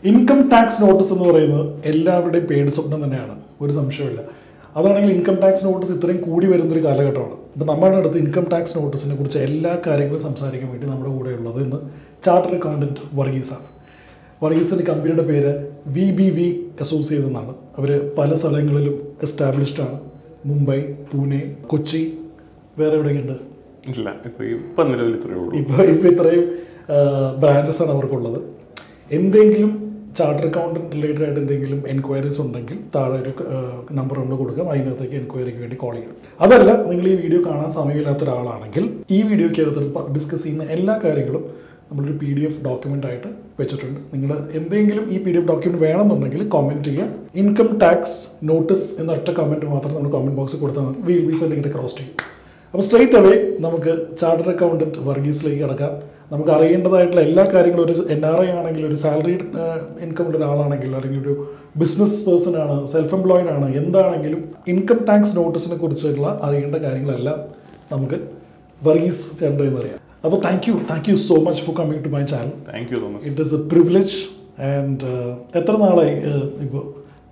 Income tax notice എന്ന് പറയുന്നത് എല്ലാവരുടെയും പേടി സ്വപ്നം തന്നെയാണ് ഒരു സംശയമില്ല അതാണെങ്കിൽ ഇൻകം ടാക്സ് നോട്ടീസ് ഇത്രയും കൂടി വരുന്നൊരു കാലഘട്ടമാണ് ഇപ്പം നമ്മുടെ അടുത്ത് ഇൻകം ടാക്സ് നോട്ടീസിനെ കുറിച്ച് എല്ലാ കാര്യങ്ങളും സംസാരിക്കാൻ വേണ്ടി നമ്മുടെ കൂടെ ഉള്ളത് ഇന്ന് ചാർട്ടർ അക്കൗണ്ടൻറ്റ് വർഗീസാണ് വർഗീസിൻ്റെ കമ്പനിയുടെ പേര് വി ബി വി അസോസിയേറ്റ് എന്നാണ് അവർ പല സ്ഥലങ്ങളിലും എസ്റ്റാബ്ലിഷ്ഡ് ആണ് മുംബൈ പൂനെ കൊച്ചി വേറെ എവിടെയൊക്കെയുണ്ട് ഇല്ല ഇപ്പൊ ഇപ്പൊ നിലവിൽ ഇത്രയേ ഉള്ളൂ ഇപ്പോൾ ഇപ്പോൾ ഇത്രയും ബ്രാഞ്ചസ് ആണ് അവർക്കുള്ളത് എന്തെങ്കിലും ചാർട്ടർ അക്കൗണ്ടന്റ് റിലേറ്റഡ് ആയിട്ട് എന്തെങ്കിലും എൻക്വയറീസ് ഉണ്ടെങ്കിൽ താഴെ ഒരു നമ്പർ കൊണ്ട് കൊടുക്കാം അതിനകത്തേക്ക് എൻക്വയറിക്ക് വേണ്ടി കോൾ ചെയ്യാം അതല്ല നിങ്ങൾ ഈ വീഡിയോ കാണാൻ സമയമില്ലാത്ത ഒരാളാണെങ്കിൽ ഈ വീഡിയോയ്ക്കകത്ത് ഡിസ്കസ് ചെയ്യുന്ന എല്ലാ കാര്യങ്ങളും നമ്മളൊരു പി ഡി എഫ് ഡോക്യുമെൻ്റ് ആയിട്ട് വെച്ചിട്ടുണ്ട് നിങ്ങൾ എന്തെങ്കിലും ഈ പി ഡി എഫ് ഡോക്യുമെന്റ് വേണമെന്നുണ്ടെങ്കിൽ കമൻറ്റ് ചെയ്യുക ഇൻകം ടാക്സ് നോട്ടീസ് എന്ന ഒറ്റ കമൻറ്റ് മാത്രം നമ്മൾ കമൻറ്റ് ബോക്സിൽ കൊടുത്താൽ മതി വിൽ ബി സെൻഡിങ്ങിൻ്റെ ക്രോസ് ചെയ്യും അപ്പോൾ സ്ട്രേറ്റ് അവേ നമുക്ക് ചാർട്ടർ അക്കൗണ്ടന്റ് വർഗീസിലേക്ക് കിടക്കാം നമുക്ക് അറിയേണ്ടതായിട്ടുള്ള എല്ലാ കാര്യങ്ങളും ഒരു എൻ ആർ ഐ ആണെങ്കിൽ ഒരു സാലറി ഇൻകം ഉള്ള ഒരാളാണെങ്കിൽ അല്ലെങ്കിൽ ഒരു ബിസിനസ് പേഴ്സൺ ആണ് സെൽഫ് എംപ്ലോയിഡ് ആണ് എന്താണെങ്കിലും ഇൻകം ടാക്സ് നോട്ടീസിനെ കുറിച്ചുള്ള അറിയേണ്ട കാര്യങ്ങളെല്ലാം നമുക്ക് വർഗീസ് ചേട്ടൻ എന്നറിയാം അപ്പോൾ thank you thank you so much for coming to my channel thank you Thomas it is a privilege and എത്ര നാളായി ഇപ്പോൾ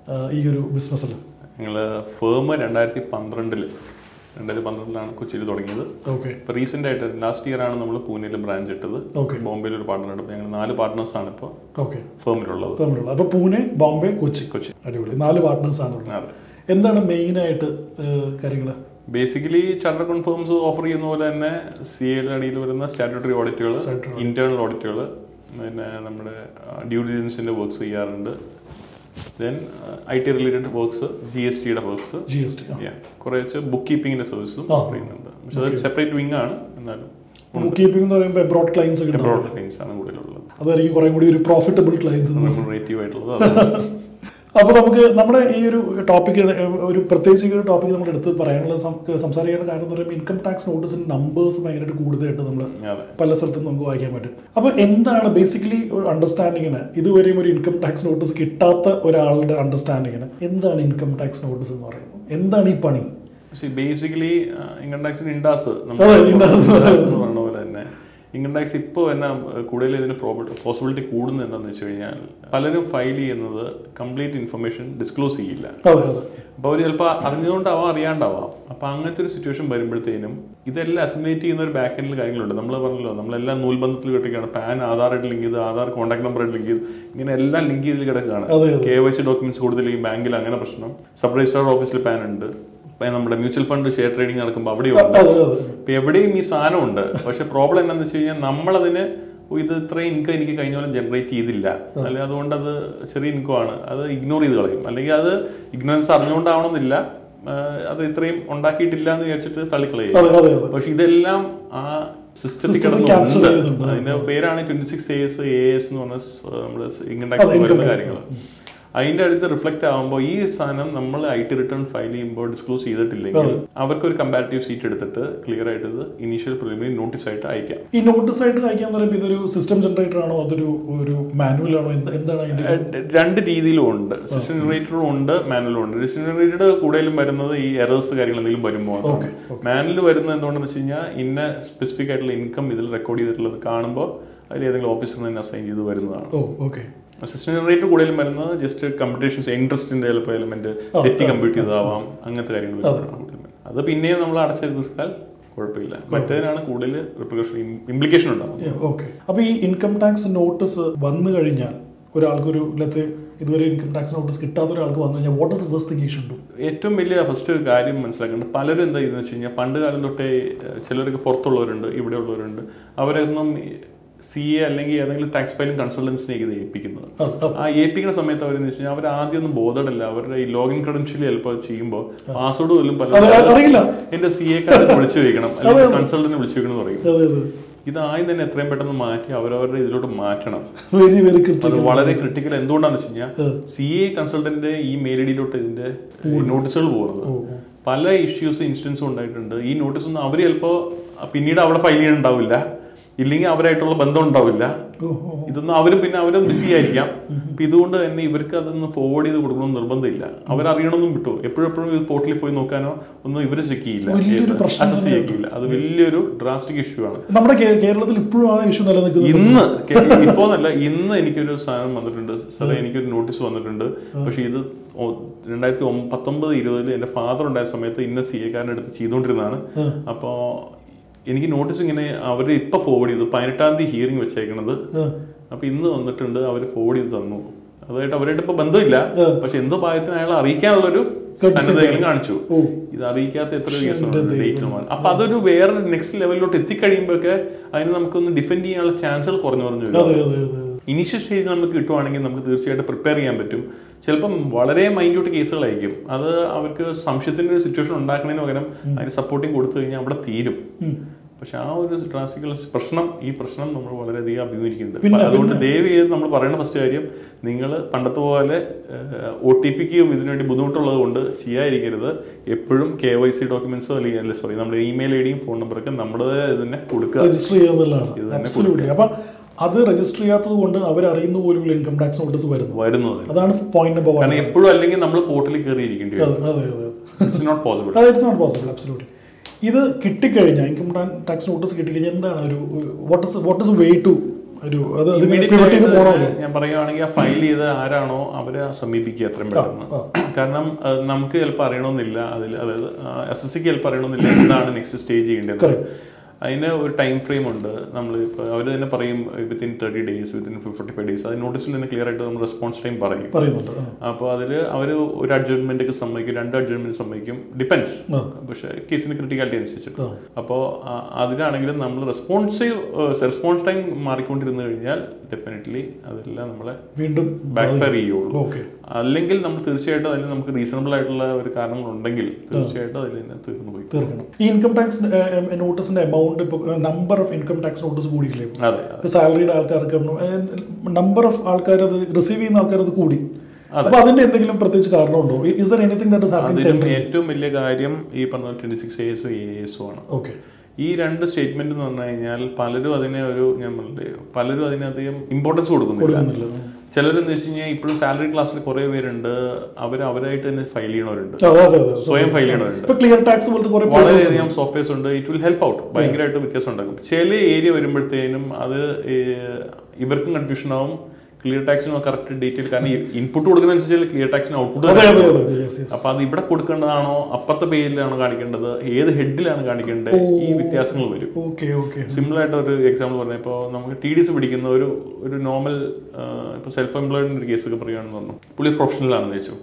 ഈ ഒരു ബിസിനസ്സിൽ ഞങ്ങള് ഫേം രണ്ടായിരത്തി പന്ത്രണ്ടില് രണ്ടായിരത്തി പന്ത്രണ്ടിലാണ് കൊച്ചിയിൽ തുടങ്ങിയത് ഓക്കെ ഇപ്പൊ റീസെന്റ് ആയിട്ട് ലാസ്റ്റ് ഇയർ ആണ് നമ്മൾ പൂനെയിൽ ബ്രാഞ്ച് ഇട്ടത് Okay. ബോംബെയിൽ ഒരു പാർട്ണർ ഉണ്ട് ഞങ്ങൾ നാല് പാർട്ട്നേഴ്സ് ആണ് ഇപ്പോൾ ഓക്കെ ഫേമിലുള്ളത് തമ്മിലുള്ള അപ്പോൾ പൂനെ ബോംബെ കൊച്ചി കൊച്ചി അടിപൊളി നാല് പാർട്ട്നേഴ്സ് ആണുള്ളത് അതെ എന്താണ് മെയിനായിട്ട് കാര്യങ്ങൾ ബേസിക്കലി ചാർട്ടർ കൺഫേംസ് ഓഫർ ചെയ്യുന്ന പോലെ തന്നെ സി എയുടെ അടിയിൽ വരുന്ന സ്റ്റാറ്റ്യൂട്ടറി ഓഡിറ്റുകൾ Statutory ഇന്റേണൽ ഓഡിറ്റുകൾ പിന്നെ നമ്മുടെ ഡ്യൂ ഡിലിജൻസിന്റെ വർക്ക്സ് ചെയ്യാറുണ്ട് then I T related works G S ടിയുടെ വർക്ക്സ് ജി എസ് ടി കുറച്ച് ബുക്ക് കീപ്പിംഗിന്റെ സർവീസും ആ. ഓഫർ ചെയ്യുന്നുണ്ട് പക്ഷെ അത് സെപ്പറേറ്റ് വിങ് ആണ് എന്നാലും ബുക്ക് കീപ്പിംഗ് എന്ന് പറയുമ്പോൾ എബ്രോഡ് ക്ലയൻസ് ഒക്കെ ഉണ്ടാവും എബ്രോഡ് ക്ലൈൻസ് ആണ് കൂടുതലുള്ളത് അതായിരിക്കും കുറേ കൂടി ഒരു പ്രോഫിറ്റബിൾ ക്ലയൻസ് റേറ്റീവ് ആയിട്ടുള്ളത് അതാണ്. അപ്പോൾ നമുക്ക് നമ്മുടെ ഈ ഒരു ടോപ്പിക്ക് ഒരു പ്രത്യേകിച്ച് ഈ ഒരു ടോപ്പിക്ക് നമ്മൾ എടുത്ത് പറയാനുള്ള സം- സംസാരിക്കേണ്ട കാരണം എന്ന് പറയുമ്പോൾ ഇൻകം ടാക്സ് നോട്ടീസിന് നമ്പേഴ്സ് ഭയങ്കരമായിട്ട് കൂടുതലായിട്ട് നമ്മൾ അതെ പല സ്ഥലത്തും നമുക്ക് വായിക്കാൻ പറ്റും അപ്പോൾ എന്താണ് ബേസിക്കലി ഒരു അണ്ടർസ്റ്റാൻഡിങ്ങിന് ഇതുവരെയും ഒരു ഇൻകം ടാക്സ് നോട്ടീസ് കിട്ടാത്ത ഒരാളുടെ അണ്ടർസ്റ്റാൻഡിങ്ങിന് എന്താണ് ഇൻകം ടാക്സ് നോട്ടീസ് എന്ന് പറയുന്നത് എന്താണ് ഈ പണി പക്ഷേ ബേസിക്കലി ഇൻകം ടാക്സിന് ഇൻഡാസ് അതെ, ഇൻഡാസ്. എന്ന് പറഞ്ഞ പോലെ തന്നെ ഇൻകം ടാക്സ് ഇപ്പോൾ എന്നാ കൂടുതൽ ഇതിന് പോസിബിലിറ്റി കൂടുന്നത് എന്താണെന്ന് വെച്ച് കഴിഞ്ഞാൽ പലരും ഫയൽ ചെയ്യുന്നത് കംപ്ലീറ്റ് ഇൻഫർമേഷൻ ഡിസ്ക്ലോസ് ചെയ്യില്ല അതെ അതെ അപ്പോൾ അവർ ചിലപ്പോൾ അറിഞ്ഞുകൊണ്ടാവാം അറിയാണ്ടാവാം അപ്പോൾ അങ്ങനത്തെ ഒരു സിറ്റുവേഷൻ വരുമ്പോഴത്തേനും ഇതെല്ലാം അസിമുലേറ്റ് ചെയ്യുന്ന ഒരു ബാക്ക് എൻഡിൽ കാര്യങ്ങളുണ്ട് നമ്മൾ പറഞ്ഞല്ലോ നമ്മളെല്ലാം നൂൽബന്ധത്തിൽ കിടക്കുകയാണ് പാൻ ആധാറായിട്ട് ലിങ്ക് ചെയ്ത് ആധാർ കോൺടാക്ട് നമ്പറായിട്ട് ലിങ്ക് ചെയ്ത് ഇങ്ങനെ എല്ലാം ലിങ്ക് ചെയ്തിൽ കിടക്കുകയാണ് അതെ, അതെ. കെ വൈ സി ഡോക്യുമെന്റ്സ് കൂടുതൽ ഈ ബാങ്കിൽ അങ്ങനെ പ്രശ്നം സബ് രജിസ്ട്രാർ ഓഫീസിൽ പാൻ ഉണ്ട് ഇപ്പം നമ്മുടെ മ്യൂച്വൽ ഫണ്ട് ഷെയർ ട്രേഡിംഗ് നടക്കുമ്പോൾ അവിടെയും ഉണ്ട് അതെ അതെ ഇപ്പൊ എവിടെയും ഈ സാധനം ഉണ്ട് പക്ഷെ പ്രോബ്ലം എന്താണെന്ന് വെച്ച് കഴിഞ്ഞാൽ നമ്മളതിന് ഓ, ഇത് ഇത്രയും ഇൻകം എനിക്ക് കഴിഞ്ഞ പോലെ ജനറേറ്റ് ചെയ്തില്ല അല്ലെങ്കിൽ അതുകൊണ്ട് അത് ചെറിയ ഇൻകം ആണ് അത് ഇഗ്നോർ ചെയ്ത് കളയും അല്ലെങ്കിൽ അത് ഇഗ്നോറൻസ് അറിഞ്ഞുകൊണ്ടാവണമെന്നില്ല ആ, അത് ഇത്രയും ഉണ്ടാക്കിയിട്ടില്ല എന്ന് വിചാരിച്ചിട്ട് തള്ളിക്കളയും അതെ അതെ അതെ പക്ഷെ ഇതെല്ലാം ആ സിസ്റ്റത്തിൽ System ത്തിൽ capture കിടന്നുണ്ട് ചെയ്യുന്നുണ്ട്. അതിന്റെ പേരാണ് twenty six A S A S എന്ന് പറഞ്ഞ സ്- നമ്മുടെ ഇൻകം അതെ, ടാക്സ് income വരുന്ന tax. കാര്യങ്ങൾ അതിന്റെ അടുത്ത് റിഫ്ലക്ട് ആകുമ്പോൾ ഈ സാധനം നമ്മൾ ഐ ടി റിട്ടേൺ ഫയൽ ചെയ്യുമ്പോൾ ഡിസ്ക്ലോസ് ചെയ്തിട്ടില്ലെങ്കിൽ അവർക്ക് ഒരു കമ്പാരിറ്റീവ് സീറ്റ് എടുത്തിട്ട് ക്ലിയർ ആയിട്ട് ഇത് ഇനീഷ്യൽ പ്രിലിമിനറി നോട്ടീസ് ആയിട്ട് അയക്കാം ഈ നോട്ടീസ് ആയിട്ട് അയക്കാൻ പറയുമ്പോൾ ഇതൊരു സിസ്റ്റം ജനറേറ്റർ ആണോ അതൊരു ഒരു മാനുവൽ ആണോ എന്ത് എന്താണ് അതിന്റെ ര- രണ്ട് രീതിയിലും ഉണ്ട് സിസ്റ്റം ജനറേറ്ററും ഉണ്ട് മാനുവലും ഉണ്ട് സിസ്റ്റം ജനറേറ്റഡ് കൂടുതലും വരുന്നത് ഈ എറേഴ്സ് കാര്യങ്ങൾ എന്തെങ്കിലും വരുമ്പോൾ Okay, മാനുവൽ വരുന്നത് എന്തുകൊണ്ടെന്ന് വെച്ച് കഴിഞ്ഞാൽ ഇന്ന സ്പെസിഫിക് ആയിട്ടുള്ള ഇൻകം ഇതിൽ റെക്കോർഡ് ചെയ്തിട്ടുള്ളത് കാണുമ്പോൾ അതിൽ ഏതെങ്കിലും ഓഫീസറിൽ തന്നെ അസൈൻ ചെയ്ത് വരുന്നതാണ് ഓ ഓക്കെ സിസ്റ്റം ജനറേറ്റർ കൂടുതലും വരുന്നത് ജസ്റ്റ് കമ്പ്യൂട്ടേഷൻസ് ഇൻട്രസ്റ്റിന്റെ ചിലപ്പോൾ എലമെന്റ് തെറ്റി കമ്പ്യൂട്ട് ചെയ്തതാവാം അങ്ങനത്തെ കാര്യങ്ങൾ വരുന്നതാണ് കൂടുതലും വരുന്നത്. അത് പിന്നെയും നമ്മൾ അടച്ചെടുത്താൽ കുഴപ്പമില്ല മറ്റേതിനാണ് കൂടുതൽ റിപ്രിക്കേഷൻ ഇംപ്ലിക്കേഷൻ ഉണ്ടാകുന്നത് ഓക്കെ അപ്പോൾ ഈ ഇൻകം ടാക്സ് നോട്ടീസ് വന്നു കഴിഞ്ഞാൽ ഒരാൾക്കൊരു ലെറ്റ്സ് ഇതുവരെ ഇൻകം ടാക്സ് നോട്ടീസ് കിട്ടാത്ത ഒരാൾക്ക് വന്നു കഴിഞ്ഞാൽ what is first thing should do ഏറ്റവും വലിയ ഫസ്റ്റ് കാര്യം മനസ്സിലാക്കേണ്ടത് പലരും എന്താ ചെയ്യുന്നത് വെച്ച് കഴിഞ്ഞാൽ പണ്ട് കാലം തൊട്ടേ ഏഹ്, ചിലരൊക്കെ പുറത്തുള്ളവരുണ്ട് ഇവിടെ ഉള്ളവരുണ്ട് അവരൊന്നും സി എ അല്ലെങ്കിൽ ഏതെങ്കിലും ടാക്സ് ഫയലിംഗ് കൺസൾട്ടൻസിനെ ഇത് ഏൽപ്പിക്കുന്നത് അത് അത് ആ ഏൽപ്പിക്കുന്ന സമയത്ത് അവരെന്ന് വെച്ച് കഴിഞ്ഞാൽ അവർ ആദ്യം ഒന്നും ബോധമല്ല അവരുടെ ഈ ലോഗിൻ ക്രെഡൻഷ്യൽ ചിലപ്പോൾ ചെയ്യുമ്പോൾ പാസ്വേഡ് പോലും അത് പല അറിയില്ല എന്റെ സി എ കാർഡ് വിളിച്ചു വെക്കണം അല്ലെങ്കിൽ കൺസൾട്ടന്റിനെ വിളിച്ചു വെക്കണം എന്ന് പറയും അതെ അതെ ഇത് ആദ്യം തന്നെ എത്രയും പെട്ടെന്ന് മാറ്റി അവരവരുടെ ഇതിലോട്ട് മാറ്റണം വെരി വെരി അത് ക്രിറ്റിക്കൽ വളരെ ക്രിട്ടിക്കൽ എന്തുകൊണ്ടാന്ന് വെച്ച് കഴിഞ്ഞാൽ C A consultant email I ഡിയിലോട്ട് ഇതിന്റെ നോട്ടീസുകൾ പോകുന്നത് പല ഇഷ്യൂസ് ഇൻസിഡൻസും ഉണ്ടായിട്ടുണ്ട് ഈ നോട്ടീസ് ഒന്നും അവർ ചിലപ്പോൾ പിന്നീട് അവിടെ ഫയൽ ചെയ്യാനുണ്ടാവില്ല ഇല്ലെങ്കിൽ അവരായിട്ടുള്ള ബന്ധം ഉണ്ടാവില്ല ഓ ഓ ഇതൊന്നും അവരും പിന്നെ അവരും ബിസി ആയിരിക്കാം അപ്പൊ ഇതുകൊണ്ട് തന്നെ ഇവർക്ക് അതൊന്ന് ഫോർവേഡ് ചെയ്ത് കൊടുക്കണമെന്ന് നിർബന്ധമില്ല അവരറിയണമെന്നും വിട്ടു എപ്പോഴെപ്പോഴും ഇത് പോർട്ടലിൽ പോയി നോക്കാനോ ഒന്നും ഇവർ ചെക്ക് ചെയ്യില്ല വലിയൊരു പ്രശ്നം അസസ് ചെയ്യില്ല അത് വലിയൊരു ഡ്രാസ്റ്റിക് ഇഷ്യൂ ആണ് നമ്മുടെ കേ- കേരളത്തിൽ ഇപ്പോഴും ആ ഇഷ്യൂ നിലനിൽക്കുന്നു ഇന്ന് കെ- ഇപ്പോന്നല്ല ഇന്ന് എനിക്കൊരു സാധനം വന്നിട്ടുണ്ട് സാറേ എനിക്കൊരു നോട്ടീസ് വന്നിട്ടുണ്ട് പക്ഷെ ഇത് ഒ- രണ്ടായിരത്തി ഒമ്പ- പത്തൊമ്പത് ഇരുപതിൽ എന്റെ ഫാദർ ഉണ്ടായ സമയത്ത് ഇന്ന സി എക്കാരൻ്റെ അടുത്ത് ചെയ്തുകൊണ്ടിരുന്നതാണ് അപ്പോൾ എനിക്ക് നോട്ടീസ് ഇങ്ങനെ അവർ ഇപ്പൊ ഫോർവേഡ് ചെയ്തു പതിനെട്ടാം തീയതി ഹിയറിംഗ് വെച്ചേക്കണത് ആ. അപ്പൊ ഇന്ന് വന്നിട്ടുണ്ട് അവർ ഫോർവേഡ് ചെയ്ത് തന്നു അതായിട്ട് അവരായിട്ട് ഇപ്പൊ ബന്ധമില്ല പക്ഷെ എന്തോ ഭാഗത്തിന് അയാൾ അറിയിക്കാനുള്ളൊരു സന്നദ്ധയെങ്കിലും കാണിച്ചു ഓ. ഇത് അറിയിക്കാത്ത എത്ര കേസുണ്ട് ഡേറ്റ് അപ്പൊ അതൊരു വേറെ നെക്സ്റ്റ് ലെവലിലോട്ട് എത്തിക്കഴിയുമ്പോഴൊക്കെ അതിന് നമുക്കൊന്ന് ഡിഫെൻഡ് ചെയ്യാനുള്ള ചാൻസുകൾ കുറഞ്ഞു കുറഞ്ഞു വരും അതെ അതെ അതെ ഇനീഷ്യൽ സ്റ്റേജ് നമുക്ക് കിട്ടുവാണെങ്കിൽ നമുക്ക് തീർച്ചയായിട്ടും പ്രിപ്പയർ ചെയ്യാൻ പറ്റും ചിലപ്പം വളരെ മൈന്യൂട്ട് കേസുകളായിരിക്കും അത് അവർക്ക് സംശയത്തിന്റെ ഒരു സിറ്റുവേഷൻ ഉണ്ടാക്കുന്നതിന് പകരം അതിന് സപ്പോർട്ടിങ് കൊടുത്തു കഴിഞ്ഞാൽ അവിടെ തീരും പക്ഷെ ആ ഒരു ഡ്രാസ്റ്റിക്കൽ പ്രശ്നം ഈ പ്രശ്നം നമ്മൾ വളരെയധികം അഭിമുഖീകരിക്കുന്നുണ്ട് പിന്നെ- അതുകൊണ്ട് ദയവ് ചെയ്ത് നമ്മൾ പറയുന്ന ഫസ്റ്റ് കാര്യം നിങ്ങൾ പണ്ടത്തെ പോലെ ഒ ടി പിക്കും ഇതിനുവേണ്ടി ബുദ്ധിമുട്ടുള്ളത് കൊണ്ട് ചെയ്യാതിരിക്കരുത് എപ്പോഴും കെ വൈ സി ഡോക്യുമെന്റ്സോ അല്ലെങ്കിൽ അല്ല സോറി നമ്മുടെ ഇമെയിൽ ഐ ഡിയും ഫോൺ നമ്പറൊക്കെ നമ്മുടെ തന്നെ കൊടുക്കുക രജിസ്റ്റർ ചെയ്യാന്നുള്ളതാണ് അബ്സല്യൂട്ട്ലി അപ്പൊ അത് രജിസ്റ്റർ ചെയ്യാത്തത് കൊണ്ട് അവർ അറിയുന്ന പോലും ഇൻകം ടാക്സ് നോട്ടീസ് വരുന്നത് വരുന്നത് അതാണ് പോയിന്റ് നമ്പർ വൺ കാരണം എപ്പോഴും അല്ലെങ്കിൽ നമ്മൾ പോർട്ടലിൽ കയറി ഇരിക്കേണ്ടി വരും അതെ അതെ അതെ it's not possible it's not possible absolutely ഇത് കിട്ടിക്കഴിഞ്ഞാൽ ഇൻകം ടാക്സ് നോട്ടീസ് കിട്ടിക്കഴിഞ്ഞാൽ എന്താണ് ഒരു what is what is way to ഒരു അത് അത് pivot ചെയ്ത് പോകണമല്ലോ ഞാൻ പറയുകയാണെങ്കിൽ ആ ഫയൽ ചെയ്ത് ആരാണോ അവരെ സമീപിക്കുക എത്രയും പെട്ടെന്ന് കാരണം അത് നമുക്ക് ചിലപ്പോൾ അറിയണമെന്നില്ല അതിൽ അതായത് എസ് എസ് സിക്ക് ചിലപ്പോൾ അറിയണമെന്നില്ല എന്താണ് നെക്സ്റ്റ് സ്റ്റേജ് ചെയ്യേണ്ടത് അതിന് ഒരു ടൈം ഫ്രെയിം ഉണ്ട് നമ്മൾ ഇപ്പോൾ അവർ തന്നെ പറയും within thirty days within forty five days അത് നോട്ടീസിൽ തന്നെ ക്ലിയർ ആയിട്ട് നമ്മൾ റെസ്പോൺസ് ടൈം പറയും പറയുന്നുണ്ട് ആ. അപ്പോൾ അതിൽ അവർ ഒരു അഡ്ജസ്റ്റ്മെന്റ് സമ്മതിക്കും രണ്ട് അഡ്ജസ്റ്റ്മെന്റ് സമ്മതിക്കും ഡിപ്പെൻസ് ആ. പക്ഷേ കേസിന് ക്രിട്ടിക്കാലിറ്റി അനുസരിച്ചിട്ട് ആ. അപ്പോൾ അതിലാണെങ്കിലും നമ്മൾ റെസ്പോൺസീവ് റെസ്പോൺസ് ടൈം മാറിക്കൊണ്ടിരുന്നു കഴിഞ്ഞാൽ ഡെഫിനറ്റ്ലി അതെല്ലാം നമ്മളെ വീണ്ടും ബാക്ക് ഫയർ ചെയ്യുള്ളൂ ഓക്കെ അല്ലെങ്കിൽ നമ്മൾ തീർച്ചയായിട്ടും അതിന് നമുക്ക് റീസണബിൾ ആയിട്ടുള്ള ഒരു കാരണങ്ങൾ ഉണ്ടെങ്കിൽ തീർച്ചയായിട്ടും അതിൽ തന്നെ തീർന്നു പോയി തീർക്കണം ഈ ഇൻകം ടാക്സ് നോട്ടീസിന്റെ എമൗണ്ട് ഇപ്പോൾ number of income tax notice കൂടിയില്ലേ അതെ ഇപ്പോൾ സാലറിയുടെ ആൾക്കാർക്ക് നമ്പർ ഓഫ് ആൾക്കാർ അത് റിസീവ് ചെയ്യുന്ന ആൾക്കാർ അത് കൂടി അപ്പൊ അതിന്റെ എന്തെങ്കിലും പ്രത്യേകിച്ച് കാരണമുണ്ടോ is there anything that is happening അതിലും ഏറ്റവും വലിയ കാര്യം ഈ പറഞ്ഞ ട്വന്റി സിക്സ് എസും എ എസും ആണ് ഓക്കെ ഈ രണ്ട് സ്റ്റേറ്റ്മെന്റ് എന്ന് പറഞ്ഞു കഴിഞ്ഞാൽ പലരും അതിനെ ഒരു ഞാൻ പറഞ്ഞില്ലേ പലരും അതിനധികം ഇമ്പോർട്ടൻസ് കൊടുക്കുന്നില്ല കൊടുക്കുന്നില്ല ചിലരെന്ന് വെച്ച് കഴിഞ്ഞാൽ ഇപ്പോഴും സാലറി ക്ലാസ്സിൽ കുറെ പേരുണ്ട് അവർ അവരായിട്ട് തന്നെ ഫയൽ ചെയ്യണവരുണ്ട് അതെ അതെ അതെ സ്വയം ഫയൽ ചെയ്യണവരുണ്ട് ഇപ്പൊ ക്ലിയർ ടാക്സ് പോലത്തെ കുറെ വളരെയധികം സോഫ്റ്റ്വെയർസ് ഉണ്ട് ഇറ്റ് വിൽ ഹെൽപ്പ് ഔട്ട് ഭയങ്കരമായിട്ട് വ്യത്യാസം ഉണ്ടാക്കും ചില ഏരിയ വരുമ്പോഴത്തേനും അത് ഏഹ്, ഇവർക്കും കൺഫ്യൂഷൻ ആവും ക്ലിയർ ടാക്സിനും കറക്റ്റ് ഡീറ്റെയിൽ കാരണം ഇൻപുട്ട് കൊടുക്കുന്നതനുസരിച്ച് ക്ലിയർ ടാക്സിന് ഔട്ട്പുട്ട് അതെ അതെ അതെ യെസ് യെസ് അപ്പൊ അത് ഇവിടെ കൊടുക്കേണ്ടതാണോ അപ്പുറത്തെ പേജിലാണ് കാണിക്കേണ്ടത് ഏത് ഹെഡിലാണ് കാണിക്കേണ്ടത് ഈ വ്യത്യാസങ്ങൾ വരും ഓക്കെ ഓക്കെ സിമ്പിൾ ആയിട്ട് ഒരു എക്സാമ്പിൾ പറഞ്ഞ ഇപ്പോൾ നമുക്ക് ടി ഡി സി പിടിക്കുന്ന ഒരു ഒരു നോർമൽ ഇപ്പോൾ സെൽഫ് എംപ്ലോയ്ഡിന്റെ ഒരു കേസൊക്കെ പറയുകയാണെന്ന് പറഞ്ഞു പുള്ളി പ്രൊഫഷണൽ ആണെന്ന് വെച്ചു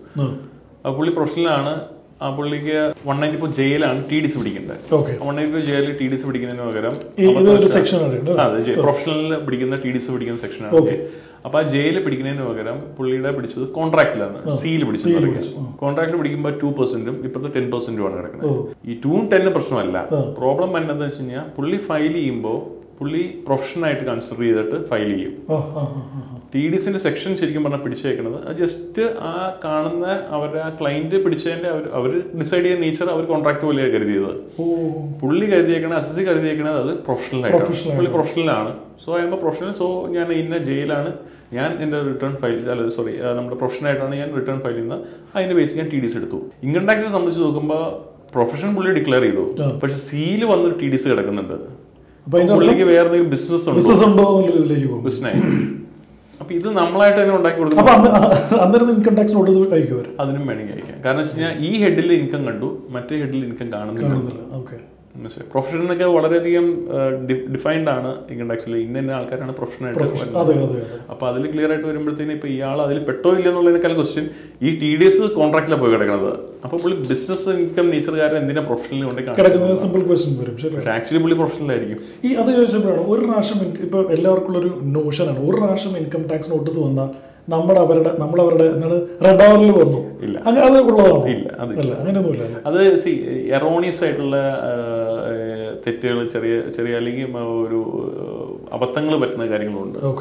ആ പുള്ളി പ്രൊഫഷണലാണ് ആ പുള്ളിക്ക് വൺ നയൻറ്റി ഫോർ ജയിലാണ് ടി ഡി സി പിടിക്കേണ്ടത് ഓക്കെ വൺ നയൻറ്റി ഫോർ ജയിലിൽ ടി ഡി സി പിടിക്കുന്നതിന് പകരം ഇതൊരു സെക്ഷൻ ആണ് ആ, അതെ പ്രൊഫഷണലിൽ പിടിക്കുന്ന ടി ഡി സി പിടിക്കുന്ന സെക്ഷനാണ് അപ്പൊ ആ ജയിലിൽ പിടിക്കുന്നതിന് പകരം പുള്ളിയുടെ പിടിച്ചത് കോൺട്രാക്റ്റിലാണ് സീൽ പിടിച്ചത് കോൺട്രാക്ട് പിടിക്കുമ്പോൾ ടു പെർസെന്റും ഇപ്പോഴത്തെ ടെൻ പെർസെന്റും ആണ് കിടക്കുന്നത് ഈ ടൂവും ടെന്നും പ്രശ്നമല്ല പ്രോബ്ലം വരുന്നത് വെച്ച് കഴിഞ്ഞാൽ പുള്ളി ഫയൽ ചെയ്യുമ്പോൾ പുള്ളി പ്രൊഫഷനായിട്ട് കൺസിഡർ ചെയ്തിട്ട് ഫയൽ ചെയ്യും ആ ആ ആ, ആ. ടി ഡി സിന്റെ സെക്ഷൻ ശരിക്കും പറഞ്ഞാൽ പിടിച്ചേക്കുന്നത് അത് ജസ്റ്റ് ആ കാണുന്ന അവരുടെ ആ ക്ലയന്റ് പിടിച്ചതിന്റെ അവർ അവർ ഡിസൈഡ് ചെയ്യുന്ന നേച്ചർ അവർ കോൺട്രാക്ട് പോലെയാണ് കരുതിയത് ഓ പുള്ളി കരുതിയേക്കണ എസ് എസ് സി കരുതിയേക്കണത് അത് പ്രൊഫഷണൽ ആയിട്ടാണ് പുള്ളി പ്രൊഫഷണലാണ് so I M A professional so ഞാൻ ഇന്ന ജയിലാണ് ഞാൻ എൻ്റെ റിട്ടേൺ ഫയൽ അല്ല സോറി നമ്മുടെ പ്രൊഫഷനായിട്ടാണ് ഞാൻ റിട്ടേൺ ഫയൽ ചെയ്യുന്നത് അതിന്റെ ബേസിൽ ഞാൻ ടി ഡി സി എടുത്തു ഇൻകം ടാക്സിനെ സംബന്ധിച്ച് നോക്കുമ്പോൾ പ്രൊഫഷൻ പുള്ളി ഡിക്ലെയർ ചെയ്തു പക്ഷെ സീല് വന്ന് ടി ഡി സി കിടക്കുന്നുണ്ട് അപ്പൊ അതിന്റെ പുള്ളിക്ക് വേറെ എന്തെങ്കിലും ബിസിനസ് ഉണ്ടോ ബിസിനസ് ഉണ്ടോ എന്നുള്ള ഇതിലേക്ക് പോകും ബിസിനസ് അപ്പൊ ഇത് നമ്മളായിട്ട് തന്നെ ഉണ്ടാക്കി കൊടുക്കണം അപ്പൊ അന്ന് അന്നേരം ഇൻകം ടാക്സ് നോട്ടീസ് അയക്കും അവർ അതിനും വേണമെങ്കിൽ അയക്കാം കാരണം വെച്ച് കഴിഞ്ഞാൽ ഈ ഹെഡിൽ ഇൻകം കണ്ടു മറ്റേ ഹെഡിൽ ഇൻകം കാണുന്നില്ല കാണുന്നില്ല ഓക്കെ പ്രൊഫഷനൊക്കെ വളരെയധികം ഡിഫൈൻഡ് ആണ് ഇൻകം ടാക്സിൽ ഇന്ന ഇന്ന ആൾക്കാരാണ് പ്രൊഫഷനായിട്ട് അതെ അതെ അതെ അപ്പൊ അതിൽ ക്ലിയർ ആയിട്ട് വരുമ്പോഴത്തേനും ഇപ്പൊ ഇയാൾ അതിൽ പെട്ടോ ഇല്ല എന്നുള്ളതിനേക്കാൾ ക്വസ്റ്റ്യൻ ഈ ടി ഡി എസ് കോൺട്രാക്റ്റിലാണ് പോയി കിടക്കുന്നത് അപ്പൊ പുള്ളി ബിസിനസ് ഇൻകം നേച്ചറുകാരൻ എന്തിനാ പ്രൊഫഷണലിൽ കൊണ്ട് കിടക്കുന്നത് സിമ്പിൾ ക്വസ്റ്റ്യൻ വരും ശരി പക്ഷെ ആക്ച്വലി പുള്ളി പ്രൊഫഷണൽ ആയിരിക്കും ഈ അത് ചോദിച്ചപ്പോഴാണ് ഒരു പ്രാവശ്യം ഇൻക- ഇപ്പൊ എല്ലാവർക്കും ഉള്ളൊരു നോഷനാണ് ഒരു പ്രാവശ്യം ഇൻകം ടാക്സ് നോട്ടീസ് വന്നാൽ നമ്മുടെ അവരുടെ നമ്മൾ അവരുടെ എന്താണ് റഡാറിൽ വന്നു ഇല്ല. അങ്ങനെ അത് ഉള്ളതാണോ ഇല്ല അത് അല്ല അങ്ങനെയൊന്നുമില്ല അല്ലേ അത് സി എറോണിയസ് ആയിട്ടുള്ള തെറ്റുകൾ ചെറിയ ചെറിയ അല്ലെങ്കിൽ ഒരു അബദ്ധങ്ങൾ പറ്റുന്ന കാര്യങ്ങളുണ്ട് ഓക്കെ